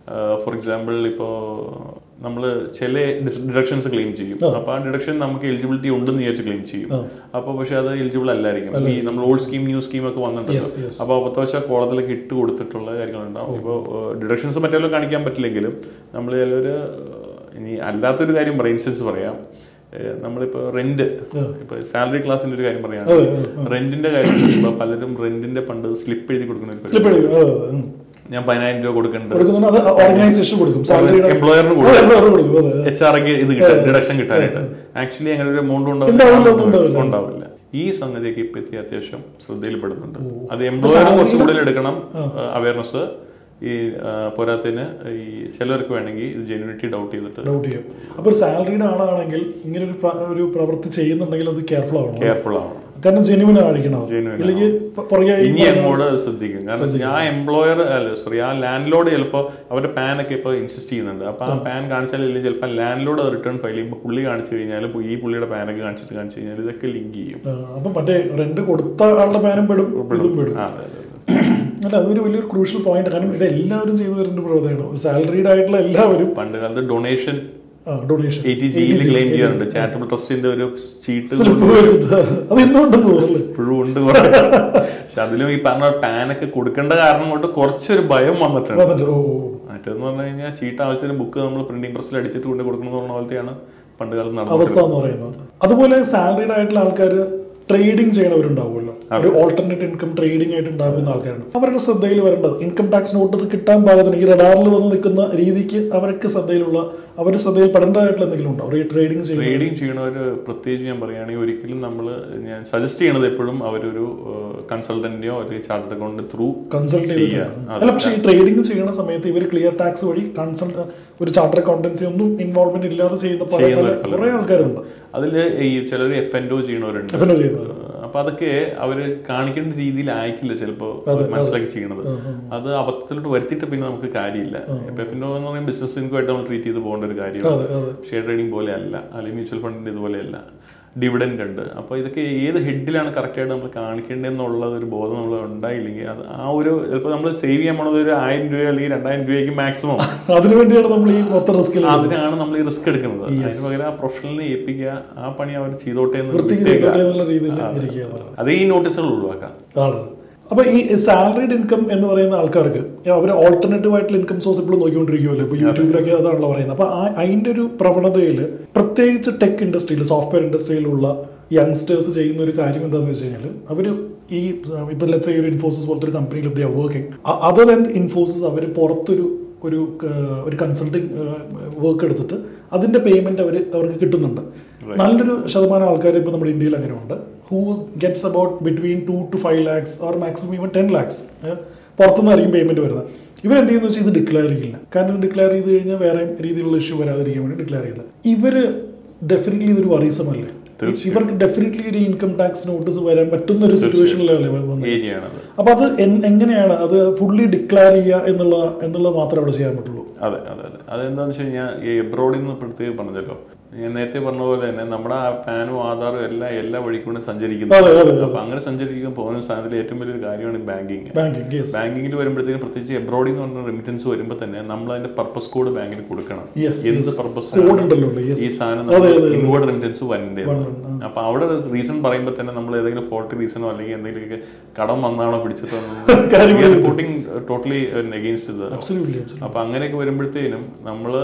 ഫോർ എക്സാമ്പിൾ ഇപ്പോൾ നമ്മൾ ചില ഡിഡക്ഷൻസ് ക്ലെയിം ചെയ്യും അപ്പൊ ആ ഡിഡക്ഷൻ നമുക്ക് എലിജിബിലിറ്റി ഉണ്ടെന്ന് വിചാരിച്ച് ക്ലെയിം ചെയ്യും അപ്പോൾ പക്ഷെ അത് എലിജിബിൾ അല്ലായിരിക്കും ഈ നമ്മൾ ഓൾഡ് സ്കീം ന്യൂ സ്കീം ഒക്കെ വന്നിട്ടുണ്ട് Yes, yes. അപ്പോൾ അബദ്ധവശ കോളത്തിലൊക്കെ ഇട്ട് കൊടുത്തിട്ടുള്ള കാര്യങ്ങളുണ്ടാവും ഇപ്പോൾ ഡിഡക്ഷൻസ് മറ്റേ കാണിക്കാൻ പറ്റില്ലെങ്കിലും നമ്മൾ ചിലൊരു ഇനി അല്ലാത്തൊരു കാര്യം പറയാം ഇൻസ്റ്റൻസ് പറയാം ഏഹ് നമ്മളിപ്പോ റെന്റ് ഇപ്പൊ സാലറി ക്ലാസിന്റെ ഒരു കാര്യം പറയാണ് റെന്റിന്റെ കാര്യം വരുമ്പോ പലരും റെന്റിന്റെ പണ്ട് സ്ലിപ്പ് എഴുതി കൊടുക്കുന്ന ഒരു സ്ലിപ്പ് പരിപാടി. എടുക്കും അതെ, അതെ. ഉം. ഞാൻ പതിനായിരം രൂപ കൊടുക്കുന്നുണ്ട് കൊടുക്കുന്നുണ്ട് അത് ഓർഗനൈസേഷൻ കൊടുക്കും സാലറി എംപ്ലോയറിന് കൊടുക്കും അതെ അതെ. എച്ച് ആർ ഇത് കിട്ടാൻ ഡിഡക്ഷൻ കിട്ടാനായിട്ട് ആക്ച്വലി അങ്ങനെ ഒരു എമൗണ്ട് ഉണ്ടാവില്ല, ഒന്നും ഉണ്ടാവില്ല. ഉണ്ടാവില്ല ഈ സംഗതിയൊക്കെ ഇപ്പൊ എത്തി അത്യാവശ്യം ശ്രദ്ധയിൽപ്പെടുന്നുണ്ട് അത് എംപ്ലോയർ കുറച്ച് കൂടുതൽ എടുക്കണം അവയർനെസ് ഈ ആ, പോരാത്തതിന് ഈ ചിലർക്ക് വേണമെങ്കിൽ ഇത് ജെന്യൂനിറ്റി ഡൗട്ട് ചെയ്തിട്ട് ഡൗട്ട് ചെയ്യും അപ്പൊ ഒരു സാലറിയുടെ ആളാണെങ്കിൽ ഇങ്ങനെ ഒരു പ്ര- ഒരു പ്രവൃത്തി ചെയ്യുന്നുണ്ടെങ്കിൽ അത് കെയർഫുൾ ആവണം കെയർഫുൾ ആവണം കാരണം ജെനുവിൻ ആയിരിക്കണം അത്. Genuine ഇല്ലെങ്കിൽ പ- പുറകെ ഈ ഇനി അങ്ങോട്ട് ശ്രദ്ധിക്കും കാരണം ആ എംപ്ലോയർ അല്ല സോറി ആ ലാൻഡ് ലോഡ് ചിലപ്പോൾ അവരുടെ പാൻ ഒക്കെ ഇപ്പോൾ ഇൻസിസ്റ്റ് ചെയ്യുന്നുണ്ട് അപ്പൊ ആ പാൻ കാണിച്ചാലും ചിലപ്പോൾ ലാൻഡ് ലോഡ് റിട്ടേൺ ഫയൽ ചെയ്യുമ്പോൾ പുള്ളി കാണിച്ചു കഴിഞ്ഞാൽ ഈ പുള്ളിയുടെ പാനൊക്കെ കാണിച്ചിട്ട് കാണിച്ചു കഴിഞ്ഞാൽ ഇതൊക്കെ ലിങ്ക് ചെയ്യും ആ, അപ്പൊ മറ്റേ റെന്റ് കൊടുത്ത ആളുടെ പാനും പെടും ഇതും പെടും ആ, അതെ, അതെ, അതെ. അല്ല അതൊരു വലിയൊരു ക്രൂഷ്യൽ പോയിന്റ് കാരണം ഇത് എല്ലാവരും ചെയ്തു വരുന്ന ഒരു പ്രവൃത്തിയാണ് സാലറീഡ് ആയിട്ടുള്ള എല്ലാവരും പണ്ട് കാലത്ത് ഡൊണേഷൻ ഡൊണേഷൻ എയ്റ്റി ജിയിൽ ക്ലെയിം ചെയ്യാറുണ്ട് ചാരിറ്റബിൾ ട്രസ്റ്റിന്റെ ഒരു ചീട്ട് സ്ലിപ്പ് വെച്ചിട്ട് അത് എന്തുകൊണ്ടെന്ന് തോന്നുന്നു ഇപ്പോഴും ഉണ്ട് കുറെ. പക്ഷെ അതിലും ഈ പറഞ്ഞ പാനൊക്കെ കൊടുക്കേണ്ട കാരണം കൊണ്ട് കുറച്ചൊരു ഭയം വന്നിട്ടുണ്ട് വന്നിട്ട് ഓ ഓ. മറ്റേന്ന് പറഞ്ഞു കഴിഞ്ഞാൽ ചീട്ട് ആവശ്യത്തിന് ബുക്ക് നമ്മൾ പ്രിന്റിംഗ് പ്രസ്സിൽ അടിച്ചിട്ട് കൊണ്ട് കൊടുക്കണം പറഞ്ഞ പോലത്തെയാണ് പണ്ട് കാലത്ത് നടന്നത് അവസ്ഥ എന്ന് പറയുന്നത് അതുപോലെ സാലറീഡ് ആയിട്ടുള്ള ആൾക്കാർ ട്രേഡിംഗ് ചെയ്യണവരുണ്ടാവുമല്ലോ ഒരു ഓൾട്ടർനേറ്റ് ഇൻകം ട്രേഡിംഗ് ആയിട്ട് ഉണ്ടാകുന്ന ആൾക്കാരാണ് അവരുടെ ശ്രദ്ധയിൽ വരേണ്ടത് ഇൻകം ടാക്സ് നോട്ടീസ് കിട്ടാൻ പാകത്തിന് ഈ റഡാറിൽ വന്ന് നിൽക്കുന്ന രീതിക്ക് അവർക്ക് ശ്രദ്ധയിലുള്ള അവരുടെ ശ്രദ്ധയിൽ പെടേണ്ടതായിട്ടുള്ള എന്തെങ്കിലും ഉണ്ടോ അവർ ഈ ട്രേഡിംഗ് ചെയ്യുന്നത് ട്രേഡിംഗ് ചെയ്യണവര് പ്രത്യേകിച്ച് ഞാൻ പറയുകയാണെങ്കിൽ ഒരിക്കലും നമ്മൾ ഞാൻ സജസ്റ്റ് ചെയ്യണത് എപ്പോഴും അവരൊരു കൺസൾട്ടന്റിയോ അല്ലെങ്കിൽ ചാർട്ടർ അക്കൗണ്ട് ത്രൂ കൺസൾട്ട് ചെയ്യുക ചെയ്തിട്ട് അല്ല പക്ഷേ ഈ ട്രേഡിംഗ് ചെയ്യുന്ന സമയത്ത് ഇവർ ക്ലിയർ ടാക്സ് വഴി കൺസൾട്ട് ഒരു ചാർട്ടർ അക്കൗണ്ടൻസി ഒന്നും ഇൻവോൾവ്മെന്റ് ഇല്ലാതെ ചെയ്യുന്ന പല പല കുറെ ആൾക്കാരുണ്ട് അതിൽ ഈ ചിലർ എഫ് എൻ ഒ ചെയ്യണവരുണ്ട് എഫിനോ ചെയ്യുന്നത് അപ്പൊ അതൊക്കെ അവര് കാണിക്കേണ്ട രീതിയിൽ ആയിരിക്കില്ല ചിലപ്പോ മനസ്സിലാക്കി ചെയ്യണത് അത് അബദ്ധത്തിലോട്ട് വരുത്തിയിട്ട് പിന്നെ നമുക്ക് കാര്യമില്ല ഇപ്പൊ എഫ് എൻ ഒ എന്ന് പറയുമ്പോൾ ബിസിനസ് ഇൻകുമായിട്ട് നമ്മൾ ട്രീറ്റ് ചെയ്ത് പോകേണ്ട ഒരു കാര്യം അതെ അതെ ഷെയർ ട്രേഡിംഗ് പോലെ അല്ല അല്ലെങ്കിൽ മ്യൂച്വൽ ഫണ്ടിന്റെ ഇതുപോലെയല്ല ഡിവിഡൻഡ് ഉണ്ട് അപ്പോൾ ഇതൊക്കെ ഏത് ഹെഡിലാണ് കറക്റ്റായിട്ട് നമ്മൾ കാണിക്കേണ്ടതെന്നുള്ള ഒരു ബോധം നമ്മൾ ഉണ്ടായില്ലെങ്കിൽ അത് ആ ഒരു ചിലപ്പോൾ നമ്മൾ സേവ് ചെയ്യാൻ പോണത് ഒരു ആയിരം രൂപ അല്ലെങ്കിൽ രണ്ടായിരം രൂപയ്ക്ക് മാക്സിമം അതിനു വേണ്ടിയാണ് നമ്മൾ ഈ മൊത്തം റിസ്കിൽ അതിനാണ് നമ്മൾ ഈ റിസ്ക് എടുക്കുന്നത് അതിന് പകരം ആ പ്രൊഫഷണലിനെ ഏൽപ്പിക്കുക ആ പണി അവർ ചെയ്തോട്ടെ എന്ന് വൃത്തിക്ക് വിട്ടേക്കുക. ചെയ്തോട്ടെ എന്നുള്ള രീതിയിൽ ഇരിക്കുക എന്നുള്ളത്. അത് ഈ നോട്ടീസുകൾ ഒഴിവാക്കാം ആണ് അപ്പൊ ഈ സാലറീഡ് ഇൻകം എന്ന് പറയുന്ന ആൾക്കാർക്ക് അവർ ഓൾട്ടർനേറ്റീവ് ആയിട്ടുള്ള ഇൻകം സോഴ്സ് ഇപ്പോഴും നോക്കിക്കൊണ്ടിരിക്കുമല്ലോ ഇപ്പൊ യൂട്യൂബിലൊക്കെ അതാണല്ലോ പറയുന്നത് അപ്പൊ ആ അതിന്റെ ഒരു പ്രവണതയിൽ പ്രത്യേകിച്ച് ടെക് ഇൻഡസ്ട്രിയിൽ സോഫ്റ്റ്വെയർ ഇൻഡസ്ട്രിയിലുള്ള യങ്സ്റ്റേഴ്സ് ചെയ്യുന്ന ഒരു കാര്യം എന്താണെന്ന് വെച്ച് കഴിഞ്ഞാൽ അവർ ഈ ഇപ്പൊ ലെറ്റ്സ് ഒരു ഇൻഫോസിസ് പോലത്തെ ഒരു കമ്പനിയിൽ the working other than Infosys അവർ പുറത്തൊരു ഒരു ഏഹ്, ഒരു കൺസൾട്ടിങ് വർക്ക് എടുത്തിട്ട് അതിന്റെ പേയ്മെന്റ് അവർ അവർക്ക് കിട്ടുന്നുണ്ട് നല്ലൊരു ശതമാനം ആൾക്കാർ ഇപ്പോൾ നമ്മുടെ ഇന്ത്യയിൽ അങ്ങനെ ഉണ്ട് who gets about between two two five lakhs or maximum even ten lakhs പുറത്തുനിന്നായിരിക്കും പേയ്മെന്റ് വരുന്നത് ഇവരെന്ത് ചെയ്യുന്നു വെച്ചാൽ ഇത് ഡിക്ലെയർ ചെയ്യില്ല കാരണം ഡിക്ലെയർ ചെയ്ത് കഴിഞ്ഞാൽ വേറെ രീതിയിലുള്ള ഇഷ്യൂ വരാതിരിക്കാൻ വേണ്ടി ഡിക്ലെയർ ചെയ്യില്ല ഇവര് ഡെഫിനറ്റ്ലി ഇതൊരു വറീസമല്ലേ ഇവർക്ക് ഡെഫിനറ്റ്ലി ഒരു ഇൻകം ടാക്സ് നോട്ടീസ് വരാൻ പറ്റുന്ന ഒരു സിറ്റുവേഷനിലല്ലേ വന്നത് ഏരിയ ആണത് അപ്പൊ അത് എൻ- എങ്ങനെയാണ് അത് ഫുള്ളി ഡിക്ലെയർ ചെയ്യുക എന്നുള്ള എന്നുള്ളത് മാത്രമേ അവിടെ ചെയ്യാൻ പറ്റുള്ളൂ അതെ അതെ അതെ അതെന്താണെന്ന് വെച്ച് കഴിഞ്ഞാൽ ഈ എബ്രോഡിൽ നിന്ന് പ്രത്യേകം പറഞ്ഞല്ലോ ഞാൻ നേരത്തെ പറഞ്ഞ പോലെ തന്നെ നമ്മുടെ ആ പാനും ആധാറും എല്ലാം എല്ലാ വഴിക്കൂടെ സഞ്ചരിക്കുന്നു അതെ, അതെ, അതെ. അപ്പൊ അങ്ങനെ സഞ്ചരിക്കാൻ പോകുന്ന സ്ഥാനത്തിൽ ഏറ്റവും വലിയൊരു കാര്യമാണ് ബാങ്കിങ് ബാങ്കിങ് യെസ് ബാങ്കിങ്ങിൽ വരുമ്പോഴത്തേക്കും പ്രത്യേകിച്ച് എബ്രോഡിൽ നിന്ന് പറഞ്ഞ റെമിറ്റൻസ് വരുമ്പോൾ തന്നെ നമ്മൾ അതിന്റെ പർപ്പസ് കോഡ് ബാങ്കിന് കൊടുക്കണം യെസ് എന്ത് പർപ്പസ് കോഡ് ഉണ്ടല്ലോ യെസ് ഈ സാധനം അതെ, അതെ, അതെ. ഇൻവേർഡ് റെമിറ്റൻസ് വരേണ്ടത് വരണം, അപ്പൊ അവിടെ റീസൺ പറയുമ്പോൾ തന്നെ നമ്മൾ ഏതെങ്കിലും ഫോർട്ടി റീസണോ അല്ലെങ്കിൽ എന്തെങ്കിലുമൊക്കെ കടം വന്നാണോ പിടിച്ചിട്ടോ കാര്യം റിപ്പോർട്ടിംഗ് ടോട്ടലി അഗെയിൻസ്റ്റ് ഇത് അബ്സല്യൂട്ട്ലി അബ്സല്യൂട്ട്ലി അപ്പൊ അങ്ങനെയൊക്കെ വരുമ്പോഴത്തേനും നമ്മൾ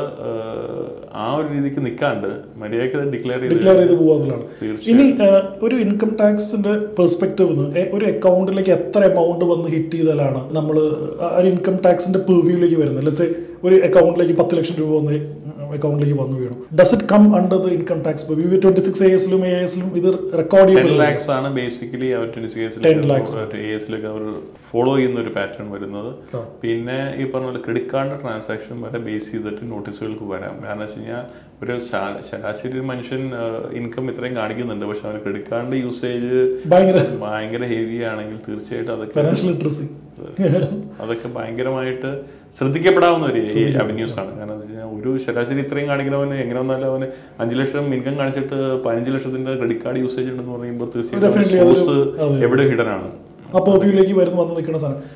ആ ഒരു രീതിക്ക് നിൽക്കാണ്ട് മര്യാദയ്ക്ക് ഡിക്ലെയർ ചെയ്ത് ഡിക്ലെയർ ചെയ്ത് പോകാന്നുള്ളതാണ് തീർച്ചയായും. ഇനി ആ, ഒരു ഇൻകം ടാക്സിന്റെ പെർസ്പെക്റ്റീവ് ഒരു അക്കൗണ്ടിലേക്ക് എത്ര എമൗണ്ട് വന്ന് ഹിറ്റ് ചെയ്താലാണ് നമ്മൾ ഒരു ഇൻകം ടാക്സിന്റെ പെർവ്യൂലേക്ക് വരുന്നത് ലെറ്റ്സ് ഒരു അക്കൗണ്ടിലേക്ക് പത്ത് ലക്ഷം രൂപ വന്ന് അക്കൗണ്ടിലേക്ക് വന്നു വീണു does it come under the income tax purview twenty six A എസിലും എ എസിലും ഇത് റെക്കോർഡ് ടെൻ ചെയ്യപ്പെടുന്നത് ലാക്സ് ആണ് ബേസിക്കലി അവർ ട്വന്റി 10 lakhs. എസിലൊക്കെ അവർ ഫോളോ ചെയ്യുന്ന ഒരു പാറ്റേൺ വരുന്നത് ആ. പിന്നെ ഈ പറഞ്ഞ പോലെ ക്രെഡിറ്റ് കാർഡ് ട്രാൻസാക്ഷൻ വരെ ബേസ് ചെയ്തിട്ട് നോട്ടീസുകൾക്ക് വരാം കാരണം വെച്ച് കഴിഞ്ഞാൽ ഒരു ശാ- ശരാശരി ഒരു മനുഷ്യൻ ഇൻകം ഇത്രയും കാണിക്കുന്നുണ്ട് പക്ഷെ അവന് ക്രെഡിറ്റ് കാർഡിന്റെ യൂസേജ് ഭയങ്കര ഭയങ്കര ഹെവി ആണെങ്കിൽ തീർച്ചയായിട്ടും അതൊക്കെ ഫൈനാൻഷ്യൽ ലിറ്ററസി അതൊക്കെ ഭയങ്കരമായിട്ട് ശ്രദ്ധിക്കപ്പെടാവുന്ന ഒരു അവന്യൂസ് ആണ് കാരണം എന്താ വെച്ച് കഴിഞ്ഞാൽ ഒരു ശരാശരി ഇത്രയും കാണിക്കുന്നവന് എങ്ങനെ വന്നാലും അവന് അഞ്ചു ലക്ഷം ഇൻകം കാണിച്ചിട്ട് പതിനഞ്ച് ലക്ഷത്തിന്റെ ക്രെഡിറ്റ് കാർഡ് യൂസേജ് ഉണ്ടെന്ന് പറയുമ്പോൾ Definitely തീർച്ചയായിട്ടും അതൊരു- സോഴ്സ് അതെ. എവിടെ ഹിഡൻ ആണ് ആ പെർവ്യൂലേക്ക് വരുന്ന വന്ന് നിൽക്കുന്ന സാധനം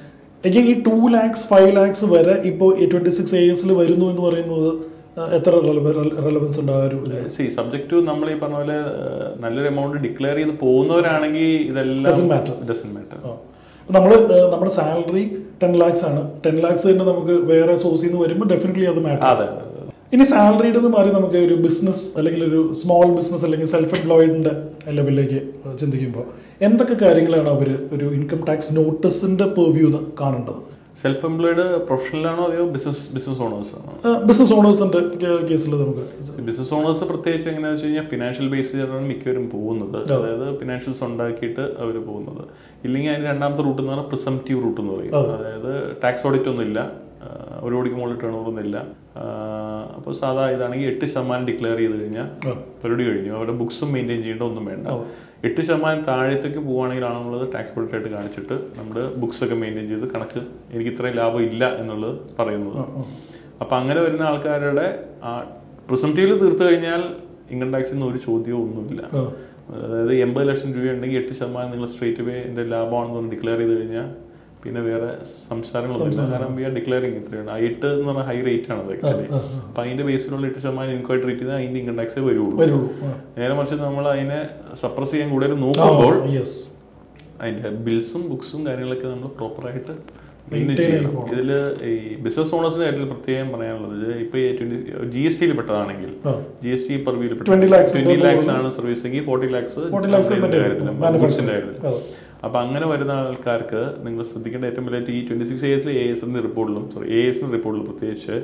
again ഈ ടു ലാക്സ് ഫൈവ് ലാക്സ് വരെ ഇപ്പോൾ ഈ ട്വന്റി സിക്സ് എ എസിൽ വരുന്നു എന്ന് പറയുന്നത് ആ, എത്ര റെലവൻസ് ഉണ്ട് ആ ഒരു ഇതിൽ സി സബ്ജക്ട് ടു നമ്മൾ ഈ പറഞ്ഞ പോലെ ഏഹ്, നല്ലൊരു എമൗണ്ട് ഡിക്ലെയർ ചെയ്ത് പോകുന്നവരാണെങ്കിൽ ഇതെല്ലാം Doesn't matter. ഡസൻ മാറ്റർ നമ്മൾ നമ്മുടെ സാലറി ടെൻ ലാക്സ് ആണ് ടെൻ ലാക്സ് തന്നെ നമുക്ക് വേറെ സോഴ്സിൽ നിന്ന് വരുമ്പോൾ ഡെഫിനറ്റ്ലി അത് മാറ്റർ അതെ അതെ, അതെ. ഇനി സാലറിയുടെ നിന്ന് മാറി നമുക്ക് ഒരു ബിസിനസ് അല്ലെങ്കിൽ ഒരു സ്മോൾ ബിസിനസ് അല്ലെങ്കിൽ സെൽഫ് എംപ്ലോയിഡിന്റെ ലെവലിലേക്ക് ചിന്തിക്കുമ്പോൾ എന്തൊക്കെ കാര്യങ്ങളാണ് അവർ ഒരു ഇൻകം ടാക്സ് നോട്ടീസിന്റെ പെർവ്യൂ കാണേണ്ടത് സെൽഫ് എംപ്ലോയിഡ് പ്രൊഫഷണലാണോ അതെയോ ബിസിനസ് ബിസിനസ് ഓണേഴ്സ് ആണോ ബിസിനസ് ഓണേഴ്സിന്റെ കേസിൽ നമുക്ക് ബിസിനസ് ഓണേഴ്സ് പ്രത്യേകിച്ച് എങ്ങനെയാണെന്ന് വെച്ച് കഴിഞ്ഞാൽ ഫിനാൻഷ്യൽ ബേസ് ചെയ്താണ് മിക്കവരും പോകുന്നത് അതായത് ഫിനാൻഷ്യൽസ് ഉണ്ടാക്കിയിട്ട് അവർ പോകുന്നത് ഇല്ലെങ്കിൽ അതിന് രണ്ടാമത്തെ റൂട്ട് എന്ന് പറഞ്ഞാൽ പ്രിസംറ്റീവ് റൂട്ട് എന്ന് പറയും അതായത് ടാക്സ് ഓഡിറ്റ് ഒന്നും ഇല്ല ആ, ഒരു കോടിക്ക് മുകളിൽ ടേൺ ഓവർ ഒന്നും ഇല്ല അപ്പോൾ സാധാ ഇതാണെങ്കിൽ എട്ട് ശതമാനം ഡിക്ലെയർ ചെയ്ത് കഴിഞ്ഞാൽ ആ. പരിപാടി കഴിഞ്ഞു അവരുടെ ബുക്സും മെയിൻറ്റെയിൻ ചെയ്യേണ്ട ഒന്നും വേണ്ട എട്ട് ശതമാനം താഴത്തേക്ക് പോവുകയാണെങ്കിലാണ് നമ്മൾ ടാക്സ് ഓഡിറ്റ് ആയിട്ട് കാണിച്ചിട്ട് നമ്മുടെ ബുക്സ് ഒക്കെ മെയിൻറ്റെയിൻ ചെയ്ത് കണക്ക് എനിക്ക് ഇത്രയും ലാഭം ഇല്ല എന്നുള്ളത് പറയുന്നത് അപ്പം അങ്ങനെ വരുന്ന ആൾക്കാരുടെ ആ പ്രിസംറ്റീവിൽ തീർത്ത് കഴിഞ്ഞാൽ ഇൻകം ടാക്സിൽ നിന്ന് ഒരു ചോദ്യവും ഒന്നുമില്ല ആ. അതായത് എൺപത് ലക്ഷം രൂപ ഉണ്ടെങ്കിൽ എട്ട് ശതമാനം നിങ്ങൾ സ്ട്രേറ്റ് വേ എൻ്റെ ലാഭമാണെന്ന് പറഞ്ഞ് ഡിക്ലെയർ ചെയ്ത് കഴിഞ്ഞാൽ പിന്നെ വേറെ സംസാരങ്ങളൊന്നുമില്ല കാരണം വി ആർ ഡിക്ലെയറിങ് ഇത്രയാണ് ആ എട്ട് എന്ന് പറഞ്ഞാൽ ഹൈ റേറ്റ് ആണ് അത് ആക്ച്വലി അപ്പം അതിന്റെ ബേസിലുള്ള എട്ട് ശതമാനം ഇൻക്വയർ ട്രീറ്റ് ചെയ്താൽ അതിന്റെ ഇൻകം ടാക്സേ വരുള്ളൂ വരുള്ളൂ നേരെ മറിച്ച് നമ്മൾ അതിനെ സപ്രസ് ചെയ്യാൻ കൂടുതൽ നോക്കുമ്പോൾ യെസ് അതിന്റെ ബിൽസും ബുക്സും കാര്യങ്ങളൊക്കെ നമ്മൾ പ്രോപ്പറായിട്ട് Maintain ആയി പോകണം. ഇതില് ഈ ബിസിനസ് ഓണേഴ്സിന്റെ കാര്യത്തിൽ പ്രത്യേകം പറയാനുള്ളത് ഇപ്പൊ ഈ ട്വന്റി ജി എസ് ടിയിൽ പെട്ടതാണെങ്കിൽ ആ. ജി എസ് ടി പെർവിയിൽ 20 lakhs ട്വന്റി ന്റെ ലാക്സ് ആണ് സർവീസ് എങ്കിൽ ഫോർട്ടി ലാക്സ് 40 lakhs payment ആയിരിക്കും. ബുക്സിന്റെ Manufacturing. കാര്യത്തിൽ അതെ. അപ്പൊ അങ്ങനെ വരുന്ന ആൾക്കാർക്ക് നിങ്ങൾ ശ്രദ്ധിക്കേണ്ട ഏറ്റവും വലിയ ഈ ട്വന്റി സിക്സ് എസിലെ എ എസിന്റെ റിപ്പോർട്ടിലും സോറി എ എസിന്റെ റിപ്പോർട്ടിലും പ്രത്യേകിച്ച്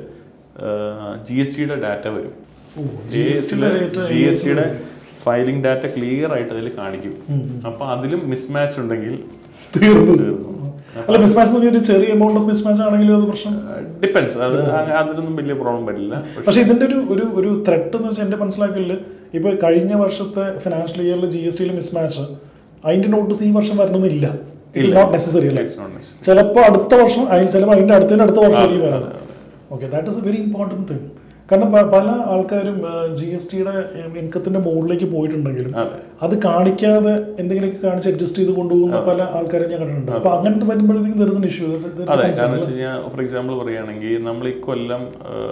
ജി എസ് ടിയുടെ ഡാറ്റ വരും ഓ, ജി എസ് ജി എസ് ടിയുടെ ഫയലിംഗ് ഡാറ്റ ക്ലിയർ ആയിട്ട് അതിൽ കാണിക്കും അപ്പൊ അതിലും മിസ്മാച്ച് ഉണ്ടെങ്കിൽ തീർന്നു തീർന്നു. അല്ല മിസ്മാച്ച് എന്ന് പറഞ്ഞാൽ ഒരു ചെറിയ എമൗണ്ട് ഓഫ് മിസ്മാച്ച് ആണെങ്കിലും അത് പ്രശ്നം ഡിപ്പെൻസ് അത് അങ്ങ- അതിലൊന്നും വലിയ പ്രോബ്ലം വരില്ല പക്ഷെ ഇതിന്റെ ഒരു ഒരു ഒരു ത്രെട്ട് എന്ന് വെച്ചാൽ എന്റെ മനസ്സിലാക്കലില് ഇപ്പൊ കഴിഞ്ഞ വർഷത്തെ ഫിനാൻഷ്യൽ ഇയറിൽ ജി എസ് ടിയിൽ മിസ്മാച്ച് അതിന്റെ നോട്ടീസ് ഈ വർഷം വരണമെന്നില്ല ഇറ്റ് ഇസ് നോട്ട് നെസസറി അല്ലേ It's not necessary. ചിലപ്പോൾ അടുത്ത വർഷം അതിന് ചിലപ്പോൾ അതിന്റെ അടുത്തതിന്റെ അടുത്ത വർഷം ആയിരിക്കും വരാറ് okay that is a very important thing കാരണം പ- പല ആൾക്കാരും ജി എസ് ടിയുടെ ഇൻകത്തിന്റെ മുകളിലേക്ക് പോയിട്ടുണ്ടെങ്കിലും അതെ അത് കാണിക്കാതെ എന്തെങ്കിലുമൊക്കെ കാണിച്ച് അഡ്ജസ്റ്റ് ചെയ്ത് കൊണ്ടുപോകുന്ന പല ആൾക്കാരും ഞാൻ കണ്ടിട്ടുണ്ട് അപ്പൊ അങ്ങനത്തെ വരുമ്പോഴത്തേക്കും ദർ ഇസ് എൻ ഇഷ്യൂ അതെ കാരണം വെച്ച് കഴിഞ്ഞാൽ ഫോർ എക്സാമ്പിൾ പറയുകയാണെങ്കിൽ നമ്മൾ ഈ കൊല്ലം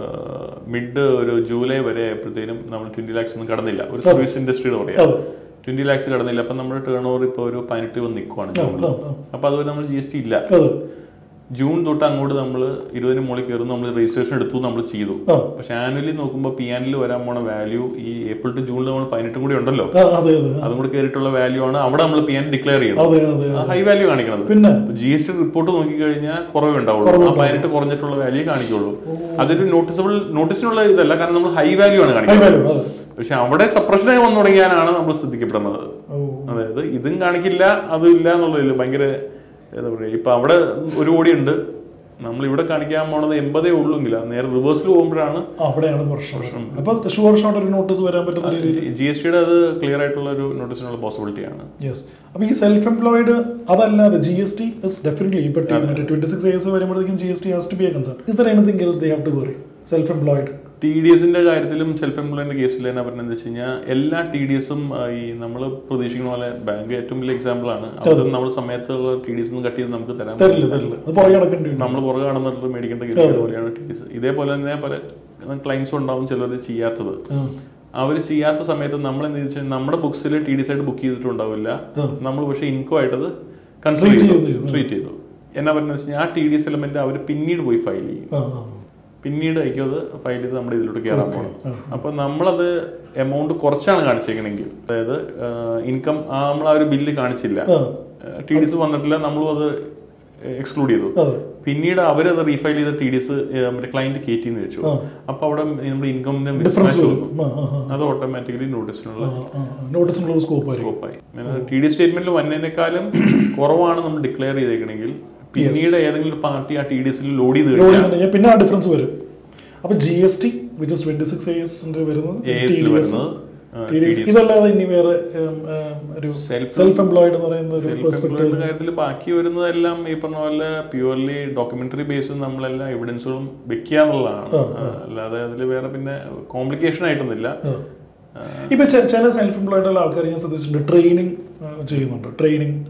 മിഡ് ഒരു ജൂലൈ വരെ ആയപ്പോഴത്തേനും നമ്മൾ ട്വന്റി ലാക്സ് ഒന്നും കടന്നില്ല ഒരു സർവീസ് ഇൻഡസ്ട്രിയുടെ പറയാം അതെ ട്വന്റി ലാക്സ് കടന്നില്ല അപ്പൊ നമ്മുടെ ടേൺ ഓവർ ഇപ്പോൾ ഒരു പതിനെട്ട് വന്ന് നിൽക്കുവാണ് ജൂണിൽ ആ, ആ. അപ്പൊ അതുവരെ നമ്മൾ ജി എസ് ടി ഇല്ല അതെ ജൂൺ തൊട്ട് അങ്ങോട്ട് നമ്മൾ ഇരുപതിന് മുകളിൽ കയറുന്നു നമ്മൾ രജിസ്ട്രേഷൻ എടുത്തു നമ്മൾ ചെയ്തു ആ. പക്ഷെ ആനുവലി നോക്കുമ്പോൾ പി ആനിൽ വരാൻ പോണ വാല്യൂ ഈ ഏപ്രിൽ ടു ജൂണിൽ നമ്മൾ പതിനെട്ടും കൂടി ഉണ്ടല്ലോ ആ, അതെ അതെ അതും കൂടി കയറിയിട്ടുള്ള വാല്യൂ ആണ് അവിടെ നമ്മൾ പി ആൻ ഡിക്ലെയർ ചെയ്യണം അതെ അതെ ഹൈ വാല്യൂ കാണിക്കണത് പിന്നെ ജി എസ് ടി റിപ്പോർട്ട് നോക്കിക്കഴിഞ്ഞാൽ കുറവേ ഉണ്ടാവുള്ളൂ ആ പതിനെട്ട് കുറഞ്ഞിട്ടുള്ള വാല്യൂ കാണിക്കുള്ളൂ അതൊരു നോട്ടീസബിൾ നോട്ടീസിനുള്ള ഇതല്ല കാരണം നമ്മൾ ഹൈ വാല്യൂ ആണ് ഹൈ കാണിക്കുന്നത് വാല്യൂ അതെ പക്ഷെ അവിടെ സപ്രഷനായി വന്നു തുടങ്ങിയാലാണ് നമ്മൾ ശ്രദ്ധിക്കപ്പെടുന്നത് ഓ അതായത് ഇതും കാണിക്കില്ല അതും ഇല്ല എന്നുള്ളതിൽ ഭയങ്കര എന്താ പറയുക ഇപ്പൊ അവിടെ ഒരു കോടി ഉണ്ട് നമ്മൾ ഇവിടെ കാണിക്കാൻ പോണത് എൺപതേ ഉള്ളൂങ്കിൽ നേരെ റിവേഴ്സിൽ പോകുമ്പോഴാണ് ആ, അവിടെയാണ് പ്രശ്നം അപ്പൊ ഷുവർ ഷോട്ട് ഒരു നോട്ടീസ് വരാൻ പറ്റുന്ന രീതിയിൽ ജി എസ് ടിയുടെ അത് ക്ലിയർ ആയിട്ടുള്ള ഒരു നോട്ടീസിനുള്ള പോസിബിലിറ്റി ആണ് യെസ് അപ്പൊ ഈ സെൽഫ് എംപ്ലോയിഡ് അതല്ലാതെ G S T is definitely ഇപ്പൊ ട്വന്റി സിക്സ് ഇയേഴ്സ് വരുമ്പോഴത്തേക്കും G S T has to be a concern is there anything else they have to worry self employed T D എസിന്റെ കാര്യത്തിലും self എംപ്ലോയിന്റെ കേസിൽ തന്നെ പറഞ്ഞതെന്ന് വെച്ച് കഴിഞ്ഞാൽ എല്ലാ ടി ഡി എസും ഈ നമ്മൾ പ്രതീക്ഷിക്കുന്ന പോലെ ബാങ്ക് ഏറ്റവും വലിയ എക്സാമ്പിൾ ആണ് അത് നമ്മൾ സമയത്തുള്ള ടി ഡി എസ് കട്ട് ചെയ്ത് നമുക്ക് തരാൻ തരില്ല തരില്ല അത് പുറകെ നടക്കേണ്ടി വരും നമ്മൾ പുറകെ നടന്നിട്ട് മേടിക്കേണ്ട കേസ് പോലെയാണ് ടി ഡി എസ് ഇതേപോലെ തന്നെ പല ക്ലയൻസും ഉണ്ടാവും ചിലർ ചെയ്യാത്തത് ആ. അവർ ചെയ്യാത്ത സമയത്ത് നമ്മൾ എന്ത് വെച്ചാൽ നമ്മുടെ ബുക്സിൽ ടി ഡി എസ് ആയിട്ട് ബുക്ക് ചെയ്തിട്ടുണ്ടാവില്ല നമ്മൾ പക്ഷേ ഇൻകോ ആയിട്ടത് കൺസിഡർ Treat ചെയ്തു ചെയ്തു. ട്രീറ്റ് ചെയ്തു എന്നാ പറയുന്നത് വെച്ച് കഴിഞ്ഞാൽ ആ ടി ഡി എസ് എലമെന്റ് അവർ പിന്നീട് പോയി ഫയൽ ചെയ്യും ആ, ആ. പിന്നീട് ആയിരിക്കും അത് ഫയൽ ചെയ്ത് നമ്മുടെ ഇതിലോട്ട് കയറാൻ പോകണം അപ്പൊ നമ്മളത് എമൗണ്ട് കുറച്ചാണ് കാണിച്ചേക്കണെങ്കിൽ അതായത് ഇൻകം നമ്മൾ ആ ഒരു ബില്ല് കാണിച്ചില്ല ആ. ടി ഡി എസ് വന്നിട്ടില്ല നമ്മളും അത് എക്സ്ക്ലൂഡ് ചെയ്തു അതെ പിന്നീട് അവരത് റീഫയൽ ചെയ്ത ടി ഡി എസ് മറ്റേ ക്ലയന്റ് കയറ്റി എന്ന് വെച്ചു ആ. അപ്പൊ അവിടെ നമ്മുടെ ഇൻകമിന്റെ ഡിഫറൻസ് വരും ആ, ആ, ആ. അത് ഓട്ടോമാറ്റിക്കലി നോട്ടീസിനുള്ള നോട്ടീസിനുള്ള സ്കോപ്പ് ആയിരിക്കും സ്കോപ്പായി ടി ഡി സ്റ്റേറ്റ്മെന്റിൽ വന്നതിനേക്കാളും കുറവാണ് നമ്മൾ ഡിക്ലെയർ ചെയ്തേക്കണെങ്കിൽ പിന്നീട് ഏതെങ്കിലും ഒരു പാർട്ടി ആ ടി ഡി എസിൽ ലോഡ് ചെയ്ത് ലോഡ് കഴിഞ്ഞാൽ ചെയ്ത് കഴിഞ്ഞാൽ പിന്നെ ആ ഡിഫറൻസ് വരും അപ്പൊ G S T which is twenty six എസിന്റെ വരുന്നത് AS ടി ൽ ഡി എസ് വരുന്നത്, ആ, ടി ഡി എസ് TDS. ഇതല്ലാതെ ഇനി വേറെ ഉം, ഉം, ഒരു Self- സെൽഫ് എംപ്ലോയിഡ് എന്ന് പറയുന്ന ഒരു സെൽഫ് പെർസ്പെക്ടീവ് എംപ്ലോയ്മെന്റ് കാര്യത്തിൽ ബാക്കി വരുന്നതെല്ലാം ഈ പറഞ്ഞ പോലെ പ്യുവർലി ഡോക്യുമെന്ററി ബേസിൽ നമ്മളെല്ലാ എവിഡൻസുകളും വെക്കുക എന്നുള്ളതാണ് അല്ലാതെ അതിൽ വേറെ പിന്നെ കോംപ്ലിക്കേഷൻ ആയിട്ടൊന്നുമില്ല ഇപ്പൊ ചെ- ചില സെൽഫ് എംപ്ലോയിഡ് ഉള്ള ആൾക്കാർ ഞാൻ ശ്രദ്ധിച്ചിട്ടുണ്ട് ട്രെയിനിങ് ചെയ്യുന്നുണ്ട് ട്രെയിനിങ്